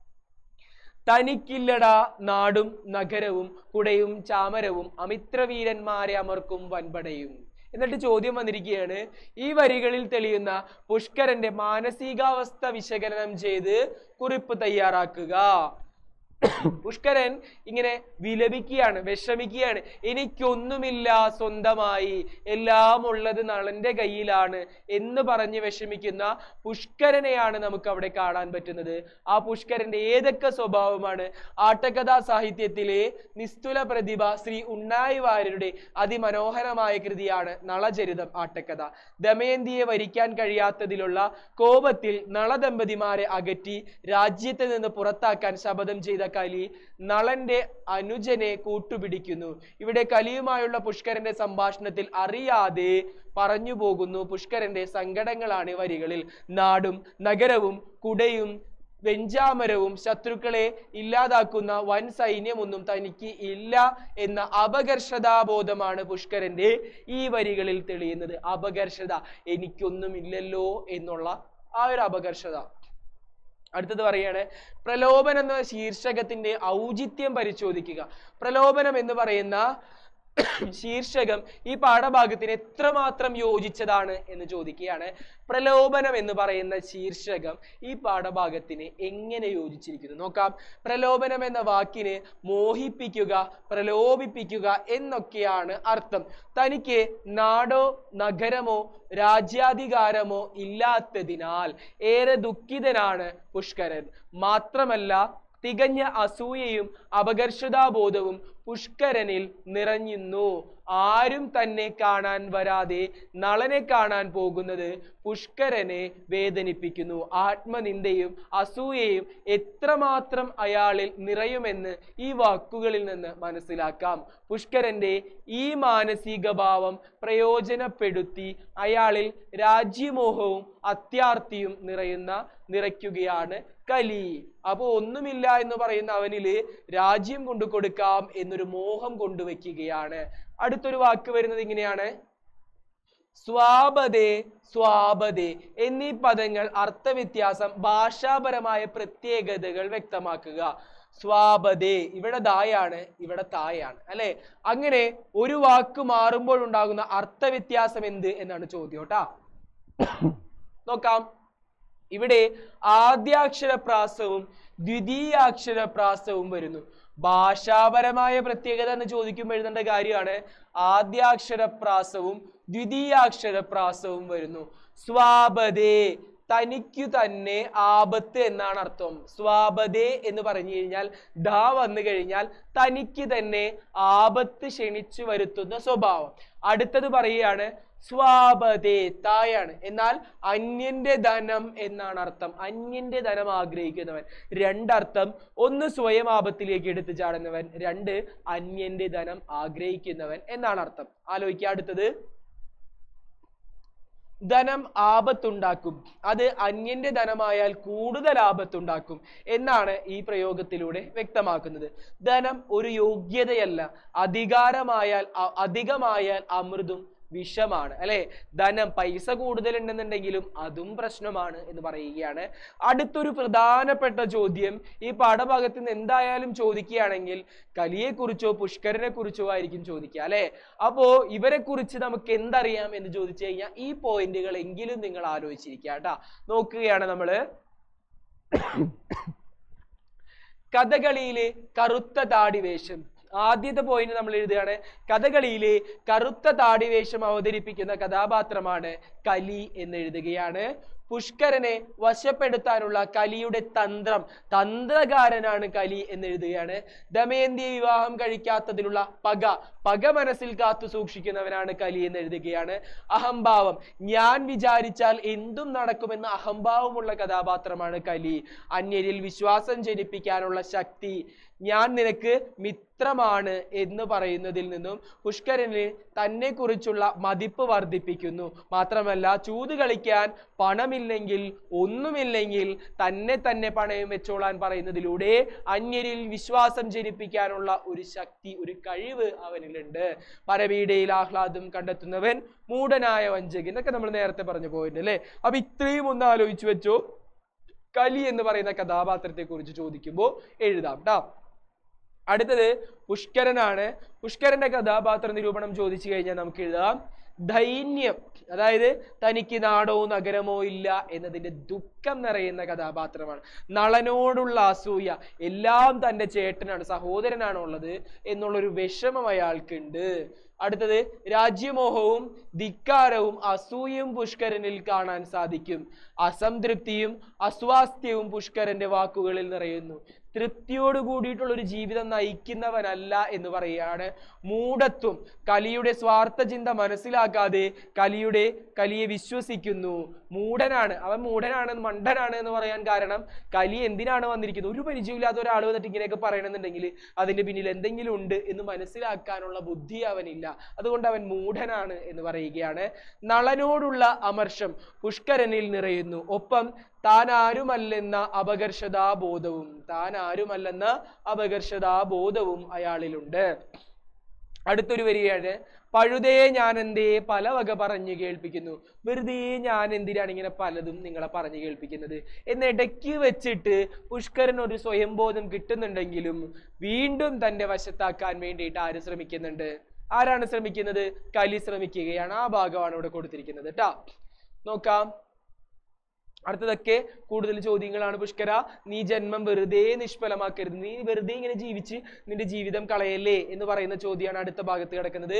തനിക്കില്ലടാ നാടും നഗരവും കുടയും ചാമരവും അമിത്രവീരന്മാരെ അമർക്കും വൻപടയും എന്നിട്ട് ചോദ്യം വന്നിരിക്കുകയാണ് ഈ വരികളിൽ തെളിയുന്ന പുഷ്കരന്റെ മാനസികാവസ്ഥ വിശകലനം ചെയ്ത് കുറിപ്പ് തയ്യാറാക്കുക പുഷ്കരൻ ഇങ്ങനെ വിലപിക്കുകയാണ് വിഷമിക്കുകയാണ് എനിക്കൊന്നുമില്ല സ്വന്തമായി എല്ലാം ഉള്ളത് നളന്റെ കയ്യിലാണ് എന്ന് പറഞ്ഞ് വിഷമിക്കുന്ന പുഷ്കരനെയാണ് നമുക്ക് അവിടെ കാണാൻ പറ്റുന്നത് ആ പുഷ്കരന്റെ ഏതൊക്കെ സ്വഭാവമാണ് ആട്ടകഥാ സാഹിത്യത്തിലെ നിസ്തുല പ്രതിഭ ശ്രീ ഉണ്ണായി വാര്യരുടെ അതിമനോഹരമായ കൃതിയാണ് നളചരിതം ആട്ടക്കഥ ദമയന്തിയെ വരിക്കാൻ കഴിയാത്തതിലുള്ള കോപത്തിൽ നളദമ്പതിമാരെ അകറ്റി രാജ്യത്ത് നിന്ന് പുറത്താക്കാൻ ശപഥം ചെയ്ത കലി നളന്റെ അനുജനെ കൂട്ടുപിടിക്കുന്നു ഇവിടെ കലിയുമായുള്ള പുഷ്കരന്റെ സംഭാഷണത്തിൽ അറിയാതെ പറഞ്ഞു പോകുന്നു പുഷ്കരന്റെ സങ്കടങ്ങളാണ് ഈ വരികളിൽ നാടും നഗരവും കുടയും വെഞ്ചാമരവും ശത്രുക്കളെ ഇല്ലാതാക്കുന്ന വൻ സൈന്യമൊന്നും തനിക്ക് ഇല്ല എന്ന അപകർഷതാബോധമാണ് പുഷ്കരന്റെ ഈ വരികളിൽ തെളിയുന്നത് അപകർഷത എനിക്കൊന്നുമില്ലല്ലോ എന്നുള്ള ആ ഒരു അപകർഷത അടുത്തത് പറയാണ് പ്രലോഭനം എന്ന ശീർഷകത്തിന്റെ ഔചിത്യം പരിശോധിക്കുക പ്രലോഭനം എന്ന് പറയുന്ന ശീർഷകം ഈ പാഠഭാഗത്തിന് എത്രമാത്രം യോജിച്ചതാണ് എന്ന് ചോദിക്കുകയാണ് പ്രലോഭനം എന്ന് പറയുന്ന ശീർഷകം ഈ പാഠഭാഗത്തിന് എങ്ങനെ യോജിച്ചിരിക്കുന്നു നോക്കാം പ്രലോഭനം എന്ന വാക്കിന് മോഹിപ്പിക്കുക പ്രലോഭിപ്പിക്കുക എന്നൊക്കെയാണ് അർത്ഥം തനിക്ക് നാടോ നഗരമോ രാജ്യാധികാരമോ ഇല്ലാത്തതിനാൽ ഏറെ ദുഃഖിതനാണ് പുഷ്കരൻ മാത്രമല്ല തികഞ്ഞ അസൂയയും അപകർഷതാബോധവും പുഷ്കരനിൽ നിറഞ്ഞിരുന്നു ആരും തന്നെ കാണാൻ വരാതെ നളനെ കാണാൻ പോകുന്നത് പുഷ്കരനെ വേദനിപ്പിക്കുന്നു ആത്മനിന്ദയും അസൂയയും എത്രമാത്രം അയാളിൽ നിറയുമെന്ന് ഈ വാക്കുകളിൽ നിന്ന് മനസ്സിലാക്കാം പുഷ്കരന്റെ ഈ മാനസിക ഭാവം പ്രയോജനപ്പെടുത്തി അയാളിൽ രാജ്യമോഹവും അത്യാർത്തിയും നിറയുന്ന നിറയ്ക്കുകയാണ് കലി അപ്പൊ ഒന്നുമില്ല എന്ന് പറയുന്ന അവനില് രാജ്യം കൊണ്ടു കൊടുക്കാം എന്നൊരു മോഹം കൊണ്ടുവയ്ക്കുകയാണ് അടുത്തൊരു വാക്ക് വരുന്നത് ഇങ്ങനെയാണ് സ്വാപതേ സ്വാപതേ എന്നീ പദങ്ങൾ അർത്ഥവ്യത്യാസം ഭാഷാപരമായ പ്രത്യേകതകൾ വ്യക്തമാക്കുക സ്വാപതേ ഇവിടെ ദായാണ് ഇവിടെ തായാണ് അല്ലെ അങ്ങനെ ഒരു വാക്ക് മാറുമ്പോൾ ഉണ്ടാകുന്ന അർത്ഥവ്യത്യാസം എന്ത് എന്നാണ് ചോദ്യം കേട്ടാ നോക്കാം ഇവിടെ ആദ്യാക്ഷരപ്രാസവും ദ്വിതീയാക്ഷരപ്രാസവും വരുന്നു ഭാഷാപരമായ പ്രത്യേകത എന്ന് ചോദിക്കുമ്പോൾ എഴുതേണ്ട കാര്യമാണ് ആദ്യാക്ഷരപ്രാസവും ദ്വിതീയാക്ഷരപ്രാസവും വരുന്നു സ്വാപതേ തനിക്കു തന്നെ ആപത്ത് എന്നാണ് അർത്ഥം സ്വാപതേ എന്ന് പറഞ്ഞു കഴിഞ്ഞാൽ ധ വന്നു കഴിഞ്ഞാൽ തനിക്ക് തന്നെ ആപത്ത് ക്ഷണിച്ചു വരുത്തുന്ന സ്വഭാവം അടുത്തത് പറയുകയാണ് സ്വാപതേ തായാണ് എന്നാൽ അന്യന്റെ ധനം എന്നാണ് അർത്ഥം അന്യന്റെ ധനം ആഗ്രഹിക്കുന്നവൻ രണ്ടർത്ഥം ഒന്ന് സ്വയം ആപത്തിലേക്ക് എടുത്തു ചാടുന്നവൻ രണ്ട് അന്യന്റെ ധനം ആഗ്രഹിക്കുന്നവൻ എന്നാണ് അർത്ഥം ആലോചിക്കുക അടുത്തത് ധനം ആപത്തുണ്ടാക്കും അത് അന്യന്റെ ധനമായാൽ കൂടുതൽ ആപത്തുണ്ടാക്കും എന്നാണ് ഈ പ്രയോഗത്തിലൂടെ വ്യക്തമാക്കുന്നത് ധനം ഒരു യോഗ്യതയല്ല അധികാരമായാൽ അ- അധികമായാൽ അമൃതും വിഷമാണ് അല്ലെ ധനം പൈസ കൂടുതലുണ്ടെന്നുണ്ടെങ്കിലും അതും പ്രശ്നമാണ് എന്ന് പറയുകയാണ് അടുത്തൊരു പ്രധാനപ്പെട്ട ചോദ്യം ഈ പാഠഭാഗത്ത് നിന്ന് എന്തായാലും ചോദിക്കുകയാണെങ്കിൽ കലിയെക്കുറിച്ചോ പുഷ്കരനെ കുറിച്ചോ ആയിരിക്കും ചോദിക്കുക അല്ലെ അപ്പോ ഇവരെ കുറിച്ച് നമുക്ക് എന്തറിയാം എന്ന് ചോദിച്ചു കഴിഞ്ഞാൽ ഈ പോയിന്റുകൾ എങ്കിലും നിങ്ങൾ ആലോചിച്ചിരിക്കുക കേട്ടാ നോക്കുകയാണ് നമ്മള് കഥകളിയിലെ കറുത്ത താടി വേഷം ആദ്യത്തെ പോയിന്റ് നമ്മൾ എഴുതുകയാണ് കഥകളിയിലെ കറുത്ത താടി വേഷം അവതരിപ്പിക്കുന്ന കഥാപാത്രമാണ് കലി എന്ന് എഴുതുകയാണ് പുഷ്കരനെ വശപ്പെടുത്താനുള്ള കലിയുടെ തന്ത്രം തന്ത്രകാരനാണ് കലി എന്ന് എഴുതുകയാണ് ദമയന്തിയെ വിവാഹം കഴിക്കാത്തതിലുള്ള പക പക മനസ്സിൽ കാത്തു സൂക്ഷിക്കുന്നവനാണ് കലി എന്ന് എഴുതുകയാണ് അഹംഭാവം ഞാൻ വിചാരിച്ചാൽ എന്തും നടക്കുമെന്ന അഹംഭാവമുള്ള കഥാപാത്രമാണ് കലി അന്യരിൽ വിശ്വാസം ജനിപ്പിക്കാനുള്ള ശക്തി ഞാൻ നിനക്ക് മിത്രമാണ് എന്ന് പറയുന്നതിൽ നിന്നും പുഷ്കരന് തന്നെ കുറിച്ചുള്ള മതിപ്പ് വർദ്ധിപ്പിക്കുന്നു മാത്രമല്ല ചൂത് കളിക്കാൻ പണമില്ലെങ്കിൽ ഒന്നുമില്ലെങ്കിൽ തന്നെ തന്നെ പണയം വെച്ചോളാൻ പറയുന്നതിലൂടെ അന്യരിൽ വിശ്വാസം ജനിപ്പിക്കാനുള്ള ഒരു ശക്തി ഒരു കഴിവ് അവനിലുണ്ട് പരവീടയിൽ ആഹ്ലാദം കണ്ടെത്തുന്നവൻ മൂഢനായ വഞ്ചകൻ എന്നൊക്കെ നമ്മൾ നേരത്തെ പറഞ്ഞു പോയിട്ടുണ്ട് അല്ലേ അപ്പൊ ഇത്രയും ഒന്ന് ആലോചിച്ചു വെച്ചോ കലി എന്ന് പറയുന്ന കഥാപാത്രത്തെ കുറിച്ച് ചോദിക്കുമ്പോൾ എഴുതാം ട്ടാ അടുത്തത് പുഷ്കരനാണ് പുഷ്കരന്റെ കഥാപാത്ര നിരൂപണം ചോദിച്ചു കഴിഞ്ഞാൽ നമുക്ക് എഴുതാം ദൈന്യം അതായത് തനിക്ക് നാടോ നഗരമോ ഇല്ല എന്നതിന്റെ ദുഃഖം നിറയുന്ന കഥാപാത്രമാണ് നളനോടുള്ള അസൂയ എല്ലാം തന്റെ ചേട്ടനാണ് സഹോദരനാണ് ഉള്ളത് എന്നുള്ളൊരു വിഷമം അയാൾക്കുണ്ട് അടുത്തത് രാജ്യമോഹവും ധിക്കാരവും അസൂയയും പുഷ്കരനിൽ കാണാൻ സാധിക്കും അസംതൃപ്തിയും അസ്വാസ്ഥ്യവും പുഷ്കരന്റെ വാക്കുകളിൽ നിറയുന്നു തൃപ്തിയോട് കൂടിയിട്ടുള്ള ഒരു ജീവിതം നയിക്കുന്നവനല്ല എന്ന് പറയുകയാണ് മൂഢത്വം കലിയുടെ സ്വാർത്ഥ ചിന്ത മനസ്സിലാക്കാതെ കലിയുടെ കലിയെ വിശ്വസിക്കുന്നു മൂഢനാണ് അവൻ മൂഢനാണ് മണ്ടനാണ് എന്ന് പറയാൻ കാരണം കലി എന്തിനാണ് വന്നിരിക്കുന്നത് ഒരു പരിചയമില്ലാത്ത ഒരാൾ വന്നിട്ട് ഇങ്ങനെയൊക്കെ പറയണമെന്നുണ്ടെങ്കിൽ അതിന്റെ പിന്നിൽ എന്തെങ്കിലും ഉണ്ട് എന്ന് മനസ്സിലാക്കാനുള്ള ബുദ്ധി അവനില്ല അതുകൊണ്ട് അവൻ മൂഢനാണ് എന്ന് പറയുകയാണ് നളനോടുള്ള അമർഷം പുഷ്കരനിൽ നിറയുന്നു ഒപ്പം താൻ ആരുമല്ലെന്ന അപകർഷതാബോധവും താൻ ആരുമല്ലെന്ന അപകർഷതാബോധവും അയാളിലുണ്ട് അടുത്തൊരു വരികയാണ് പഴുതേ ഞാൻ എന്തേ പല വക പറഞ്ഞു കേൾപ്പിക്കുന്നു വെറുതെ ഞാൻ എന്തിനാണ് ഇങ്ങനെ പലതും നിങ്ങളെ പറഞ്ഞു കേൾപ്പിക്കുന്നത് എന്ന് ഇടയ്ക്ക് വെച്ചിട്ട് പുഷ്കരൻ ഒരു സ്വയംബോധം കിട്ടുന്നുണ്ടെങ്കിലും വീണ്ടും തന്റെ വശത്താക്കാൻ വേണ്ടിയിട്ട് ആര് ശ്രമിക്കുന്നുണ്ട് ആരാണ് ശ്രമിക്കുന്നത് കലി ശ്രമിക്കുകയാണ് ആ ഭാഗമാണ് ഇവിടെ കൊടുത്തിരിക്കുന്നത് ട്ടാ നോക്കാം അടുത്തതൊക്കെ കൂടുതൽ ചോദ്യങ്ങളാണ് പുഷ്കര നീ ജന്മം വെറുതെ നിഷ്ഫലമാക്കരുത് നീ വെറുതെ ഇങ്ങനെ ജീവിച്ച് നിന്റെ ജീവിതം കളയല്ലേ എന്ന് പറയുന്ന ചോദ്യമാണ് അടുത്ത ഭാഗത്ത് കിടക്കുന്നത്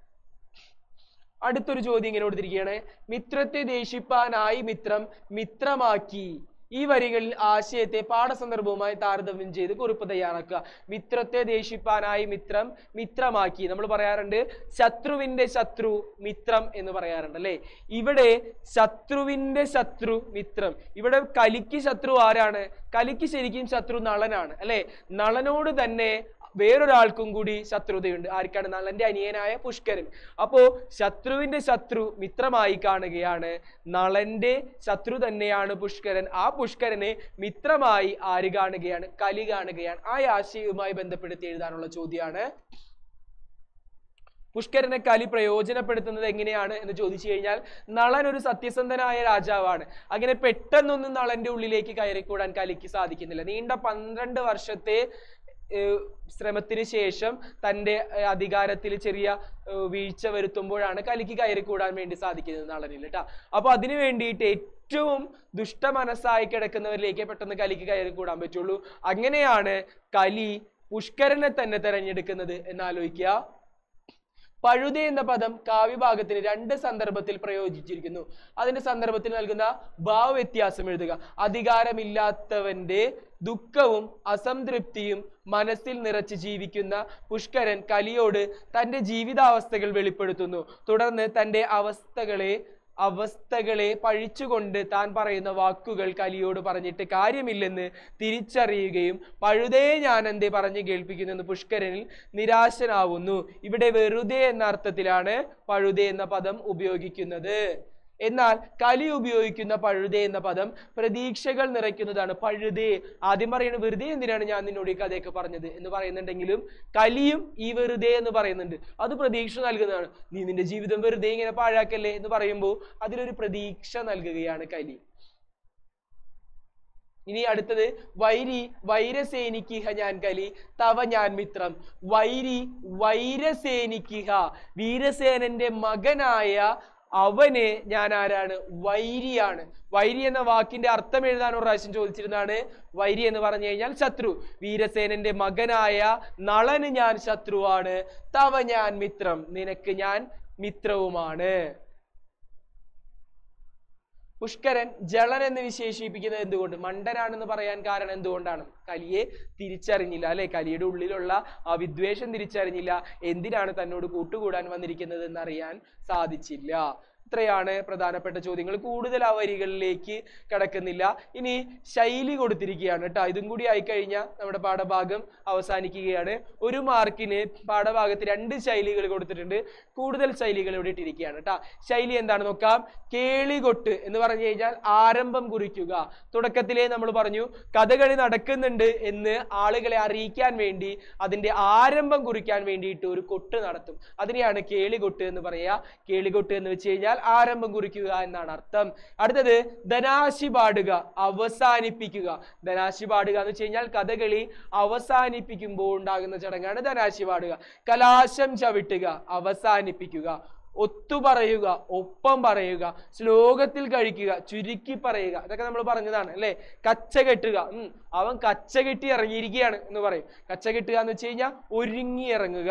അടുത്തൊരു ചോദ്യം ഇങ്ങനെ കൊടുത്തിരിക്കുകയാണ് മിത്രത്തെ ദേഷിപ്പാനായി മിത്രം മിത്രമാക്കി ഈ വരികളിൽ ആശയത്തെ പാഠസന്ദർഭവുമായി താരതമ്യം ചെയ്ത് കുറിപ്പ് തയ്യാറാക്കുക മിത്രത്തെ ദേഷിപ്പാനായി മിത്രം മിത്രമാക്കി നമ്മൾ പറയാറുണ്ട് ശത്രുവിന്റെ ശത്രു മിത്രം എന്ന് പറയാറുണ്ട് അല്ലെ ഇവിടെ ശത്രുവിന്റെ ശത്രു മിത്രം ഇവിടെ കലിക്ക് ശത്രു ആരാണ് കലിക്ക് ശരിക്കും ശത്രു നളനാണ് അല്ലെ നളനോട് തന്നെ വേറൊരാൾക്കും കൂടി ശത്രുതയുണ്ട് ആർക്കാണ് നളന്റെ അനിയനായ പുഷ്കരൻ അപ്പോ ശത്രുവിന്റെ ശത്രു മിത്രമായി കാണുകയാണ് നളന്റെ ശത്രു തന്നെയാണ് പുഷ്കരൻ ആ പുഷ്കരനെ മിത്രമായി ആര് കാണുകയാണ് കലി കാണുകയാണ് ആ ആശയവുമായി ബന്ധപ്പെടുത്തി എഴുതാനുള്ള ചോദ്യമാണ് പുഷ്കരനെ കലി പ്രയോജനപ്പെടുത്തുന്നത് എങ്ങനെയാണ് എന്ന് ചോദിച്ചു കഴിഞ്ഞാൽ നളൻ ഒരു സത്യസന്ധനായ രാജാവാണ് അങ്ങനെ പെട്ടെന്നൊന്നും നളന്റെ ഉള്ളിലേക്ക് കയറിക്കൂടാൻ കലിക്ക് സാധിക്കുന്നില്ല നീണ്ട പന്ത്രണ്ട് വർഷത്തെ ഏർ ശ്രമത്തിന് ശേഷം തന്റെ ഏർ അധികാരത്തിൽ ചെറിയ ഏർ വീഴ്ച വരുത്തുമ്പോഴാണ് കലിക്ക് കയറിക്കൂടാൻ വേണ്ടി സാധിക്കുന്നത് നളനിൽ കേട്ടോ അപ്പൊ അതിനു വേണ്ടിയിട്ട് ഏറ്റവും ദുഷ്ടമനസ്സായി കിടക്കുന്നവരിലേക്ക് പെട്ടെന്ന് കലിക്ക് കയറിക്കൂടാൻ പറ്റുള്ളൂ അങ്ങനെയാണ് കലി പുഷ്കരനെ തന്നെ തെരഞ്ഞെടുക്കുന്നത് എന്നാലോചിക്കുക പഴുത എന്ന പദം കാവ്യഭാഗത്തിന് രണ്ട് സന്ദർഭത്തിൽ പ്രയോജിച്ചിരിക്കുന്നു അതിന്റെ സന്ദർഭത്തിൽ നൽകുന്ന ഭാവവ്യത്യാസം എഴുതുക അധികാരമില്ലാത്തവന്റെ ദുഃഖവും അസംതൃപ്തിയും മനസ്സിൽ നിറച്ച് ജീവിക്കുന്ന പുഷ്കരൻ കലിയോട് തന്റെ ജീവിതാവസ്ഥകൾ വെളിപ്പെടുത്തുന്നു തുടർന്ന് തന്റെ അവസ്ഥകളെ അവസ്ഥകളെ പഴിച്ചുകൊണ്ട് താൻ പറയുന്ന വാക്കുകൾ കലിയോട് പറഞ്ഞിട്ട് കാര്യമില്ലെന്ന് തിരിച്ചറിയുകയും പഴുതേ ഞാൻ എന്തേ പറഞ്ഞു കേൾപ്പിക്കുന്നെന്ന് പുഷ്കരനിൽ നിരാശനാവുന്നു ഇവിടെ വെറുതെ എന്ന അർത്ഥത്തിലാണ് പഴുതേ എന്ന പദം ഉപയോഗിക്കുന്നത് എന്നാൽ കലി ഉപയോഗിക്കുന്ന പഴുതേ എന്ന പദം പ്രതീക്ഷകൾ നിറയ്ക്കുന്നതാണ് പഴുതേ ആദ്യം പറയുന്നത് വെറുതെ എന്തിനാണ് ഞാൻ നിന്നോട് ഈ കഥയൊക്കെ പറഞ്ഞത് എന്ന് പറയുന്നുണ്ടെങ്കിലും കലിയും ഈ വെറുതെ എന്ന് പറയുന്നുണ്ട് അത് പ്രതീക്ഷ നൽകുന്നതാണ് നീ നിന്റെ ജീവിതം വെറുതെ ഇങ്ങനെ പാഴാക്കല്ലേ എന്ന് പറയുമ്പോൾ അതിലൊരു പ്രതീക്ഷ നൽകുകയാണ് കലി ഇനി അടുത്തത് വൈരി വൈരസേനിക്കിഹ ഞാൻ കലി തവ ഞാൻ മിത്രം വൈരി വൈരസേനിക്കിഹ വീരസേനന്റെ മകനായ അവന് ഞാൻ ആരാണ് വൈരിയാണ് വൈരി എന്ന വാക്കിന്റെ അർത്ഥം എഴുതാൻ ഒരു പ്രാവശ്യം ചോദിച്ചിരുന്നതാണ് വൈരി എന്ന് പറഞ്ഞു കഴിഞ്ഞാൽ ശത്രു വീരസേനന്റെ മകനായ നളന് ഞാൻ ശത്രുവാണ് തവ ഞാൻ മിത്രം നിനക്ക് ഞാൻ മിത്രവുമാണ് പുഷ്കരൻ ജളൻ എന്ന് വിശേഷിപ്പിക്കുന്നത് എന്തുകൊണ്ട് മണ്ടനാണെന്ന് പറയാൻ കാരണം എന്തുകൊണ്ടാണ് കലിയെ തിരിച്ചറിഞ്ഞില്ല അല്ലെ കലിയുടെ ഉള്ളിലുള്ള ആ വിദ്വേഷം തിരിച്ചറിഞ്ഞില്ല എന്തിനാണ് തന്നോട് കൂട്ടുകൂടാൻ വന്നിരിക്കുന്നത് എന്നറിയാൻ സാധിച്ചില്ല ഇത്രയാണ് പ്രധാനപ്പെട്ട ചോദ്യങ്ങൾ കൂടുതൽ ആ വരികളിലേക്ക് കടക്കുന്നില്ല ഇനി ശൈലി കൊടുത്തിരിക്കുകയാണ് കേട്ടോ ഇതും കൂടി ആയിക്കഴിഞ്ഞാൽ നമ്മുടെ പാഠഭാഗം അവസാനിക്കുകയാണ് ഒരു മാർക്കിന് പാഠഭാഗത്ത് രണ്ട് ശൈലികൾ കൊടുത്തിട്ടുണ്ട് കൂടുതൽ ശൈലികൾ ഇവിടെ ഇട്ടിരിക്കുകയാണ് കേട്ടോ ശൈലി എന്താണ് നോക്കാം കേളികൊട്ട് എന്ന് പറഞ്ഞു കഴിഞ്ഞാൽ ആരംഭം കുറിക്കുക തുടക്കത്തിലേ നമ്മൾ പറഞ്ഞു കഥകളി നടക്കുന്നുണ്ട് എന്ന് ആളുകളെ അറിയിക്കാൻ വേണ്ടി അതിന്റെ ആരംഭം കുറിക്കാൻ വേണ്ടിയിട്ട് ഒരു കൊട്ട് നടത്തും അതിനെയാണ് കേളികൊട്ട് എന്ന് പറയുക കേളികൊട്ട് എന്ന് വെച്ച് കഴിഞ്ഞാൽ ആരംഭം കുറിക്കുക എന്നാണ് അർത്ഥം അടുത്തത് ധനാശി പാടുക അവസാനിപ്പിക്കുക ധനാശി പാടുക എന്ന് വെച്ച് കഴിഞ്ഞാൽ കഥകളി അവസാനിപ്പിക്കുമ്പോൾ ഉണ്ടാകുന്ന ചടങ്ങാണ് ധനാശി പാടുക കലാശം ചവിട്ടുക അവസാനിപ്പിക്കുക ഒത്തുപറയുക ഒപ്പം പറയുക ശ്ലോകത്തിൽ കഴിക്കുക ചുരുക്കി പറയുക ഇതൊക്കെ നമ്മൾ പറഞ്ഞതാണ് അല്ലെ കച്ച കെട്ടുക ഉം അവൻ കച്ച കെട്ടി ഇറങ്ങിയിരിക്കുകയാണ് എന്ന് പറയും കച്ച കെട്ടുക എന്ന് വെച്ച് കഴിഞ്ഞാൽ ഒരുങ്ങി ഇറങ്ങുക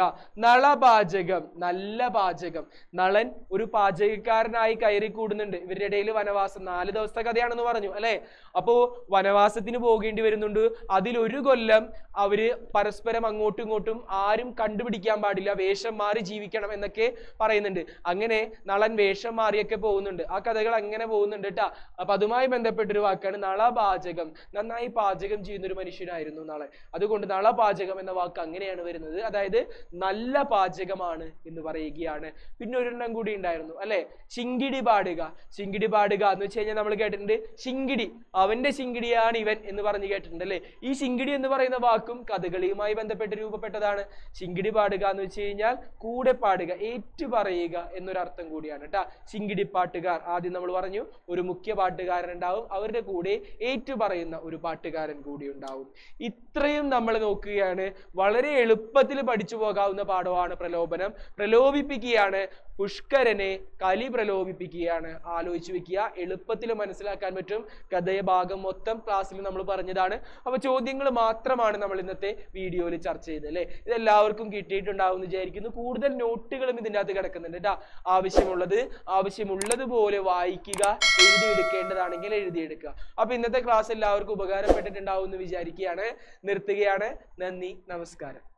നളപാചകം നല്ല പാചകം നളൻ ഒരു പാചകക്കാരനായി കയറി കൂടുന്നുണ്ട് ഇവരുടെ ഇടയിൽ വനവാസം നാല് ദിവസത്തെ കഥയാണെന്ന് പറഞ്ഞു അല്ലെ അപ്പോ വനവാസത്തിന് പോകേണ്ടി വരുന്നുണ്ട് അതിലൊരു കൊല്ലം അവര് പരസ്പരം അങ്ങോട്ടും ഇങ്ങോട്ടും ആരും കണ്ടുപിടിക്കാൻ പാടില്ല വേഷം മാറി ജീവിക്കണം എന്നൊക്കെ പറയുന്നുണ്ട് അങ്ങനെ നളൻ വേഷം മാറിയൊക്കെ പോകുന്നുണ്ട് ആ കഥകൾ അങ്ങനെ പോകുന്നുണ്ട് കേട്ടാ അപ്പൊ അതുമായി ബന്ധപ്പെട്ടൊരു വാക്കാണ് നളപാചകം നന്നായി പാചകം ചെയ്യുന്ന ഒരു മനുഷ്യനായിരുന്നു നളൻ അതുകൊണ്ട് നളപാചകം എന്ന വാക്ക് അങ്ങനെയാണ് വരുന്നത് അതായത് നല്ല പാചകമാണ് എന്ന് പറയുകയാണ് പിന്നെ ഒരെണ്ണം കൂടി ഉണ്ടായിരുന്നു അല്ലെ ശിങ്കിടി പാടുക ശിങ്കിടി പാടുക എന്ന് വെച്ച് കഴിഞ്ഞാൽ നമ്മൾ കേട്ടിട്ടുണ്ട് ശിങ്കിടി അവന്റെ ശിങ്കിടിയാണ് ഇവൻ എന്ന് പറഞ്ഞു കേട്ടിട്ടുണ്ട് അല്ലെ ഈ ശിങ്കിടി എന്ന് പറയുന്ന വാക്കും കഥകളിയുമായി ബന്ധപ്പെട്ട് രൂപപ്പെട്ടതാണ് ശിങ്കിടി പാടുക എന്ന് വെച്ച് കഴിഞ്ഞാൽ കൂടെ പാടുക ഏറ്റു പറയുക എന്നൊരർത്ഥം കൂടിയാണ് കേട്ടാ ശിങ്കിടി പാട്ടുകാർ ആദ്യം നമ്മൾ പറഞ്ഞു ഒരു മുഖ്യ പാട്ടുകാരൻ ഉണ്ടാവും അവരുടെ കൂടെ ഏറ്റു പറയുന്ന ഒരു പാട്ടുകാരൻ കൂടി ഉണ്ടാവും ഇത്രയും നമ്മൾ നോക്കുകയാണ് വളരെ എളുപ്പത്തിൽ പഠിച്ചു പോകാവുന്ന പാഠമാണ് പ്രലോഭനം പ്രലോഭിപ്പിക്കുകയാണ് പുഷ്കരനെ കലി പ്രലോഭിപ്പിക്കുകയാണ് ആലോചിച്ച് വെക്കുക എളുപ്പത്തിൽ മനസ്സിലാക്കാൻ പറ്റും കഥയെ ഭാഗം മൊത്തം ക്ലാസ്സിൽ നമ്മൾ പറഞ്ഞതാണ് അപ്പൊ ചോദ്യങ്ങൾ മാത്രമാണ് നമ്മൾ ഇന്നത്തെ വീഡിയോയിൽ ചർച്ച ചെയ്തത് അല്ലേ ഇതെല്ലാവർക്കും കിട്ടിയിട്ടുണ്ടാവും എന്ന് വിചാരിക്കുന്നു കൂടുതൽ നോട്ടുകളും ഇതിൻ്റെ അകത്ത് കിടക്കുന്നുണ്ട് കേട്ടോ ആവശ്യമുള്ളത് ആവശ്യമുള്ളതുപോലെ വായിക്കുക എഴുതിയെടുക്കേണ്ടതാണെങ്കിൽ എഴുതിയെടുക്കുക അപ്പൊ ഇന്നത്തെ ക്ലാസ് എല്ലാവർക്കും ഉപകാരപ്പെട്ടിട്ടുണ്ടാവും എന്ന് വിചാരിക്കുകയാണ് നിർത്തുകയാണ് നന്ദി നമസ്കാരം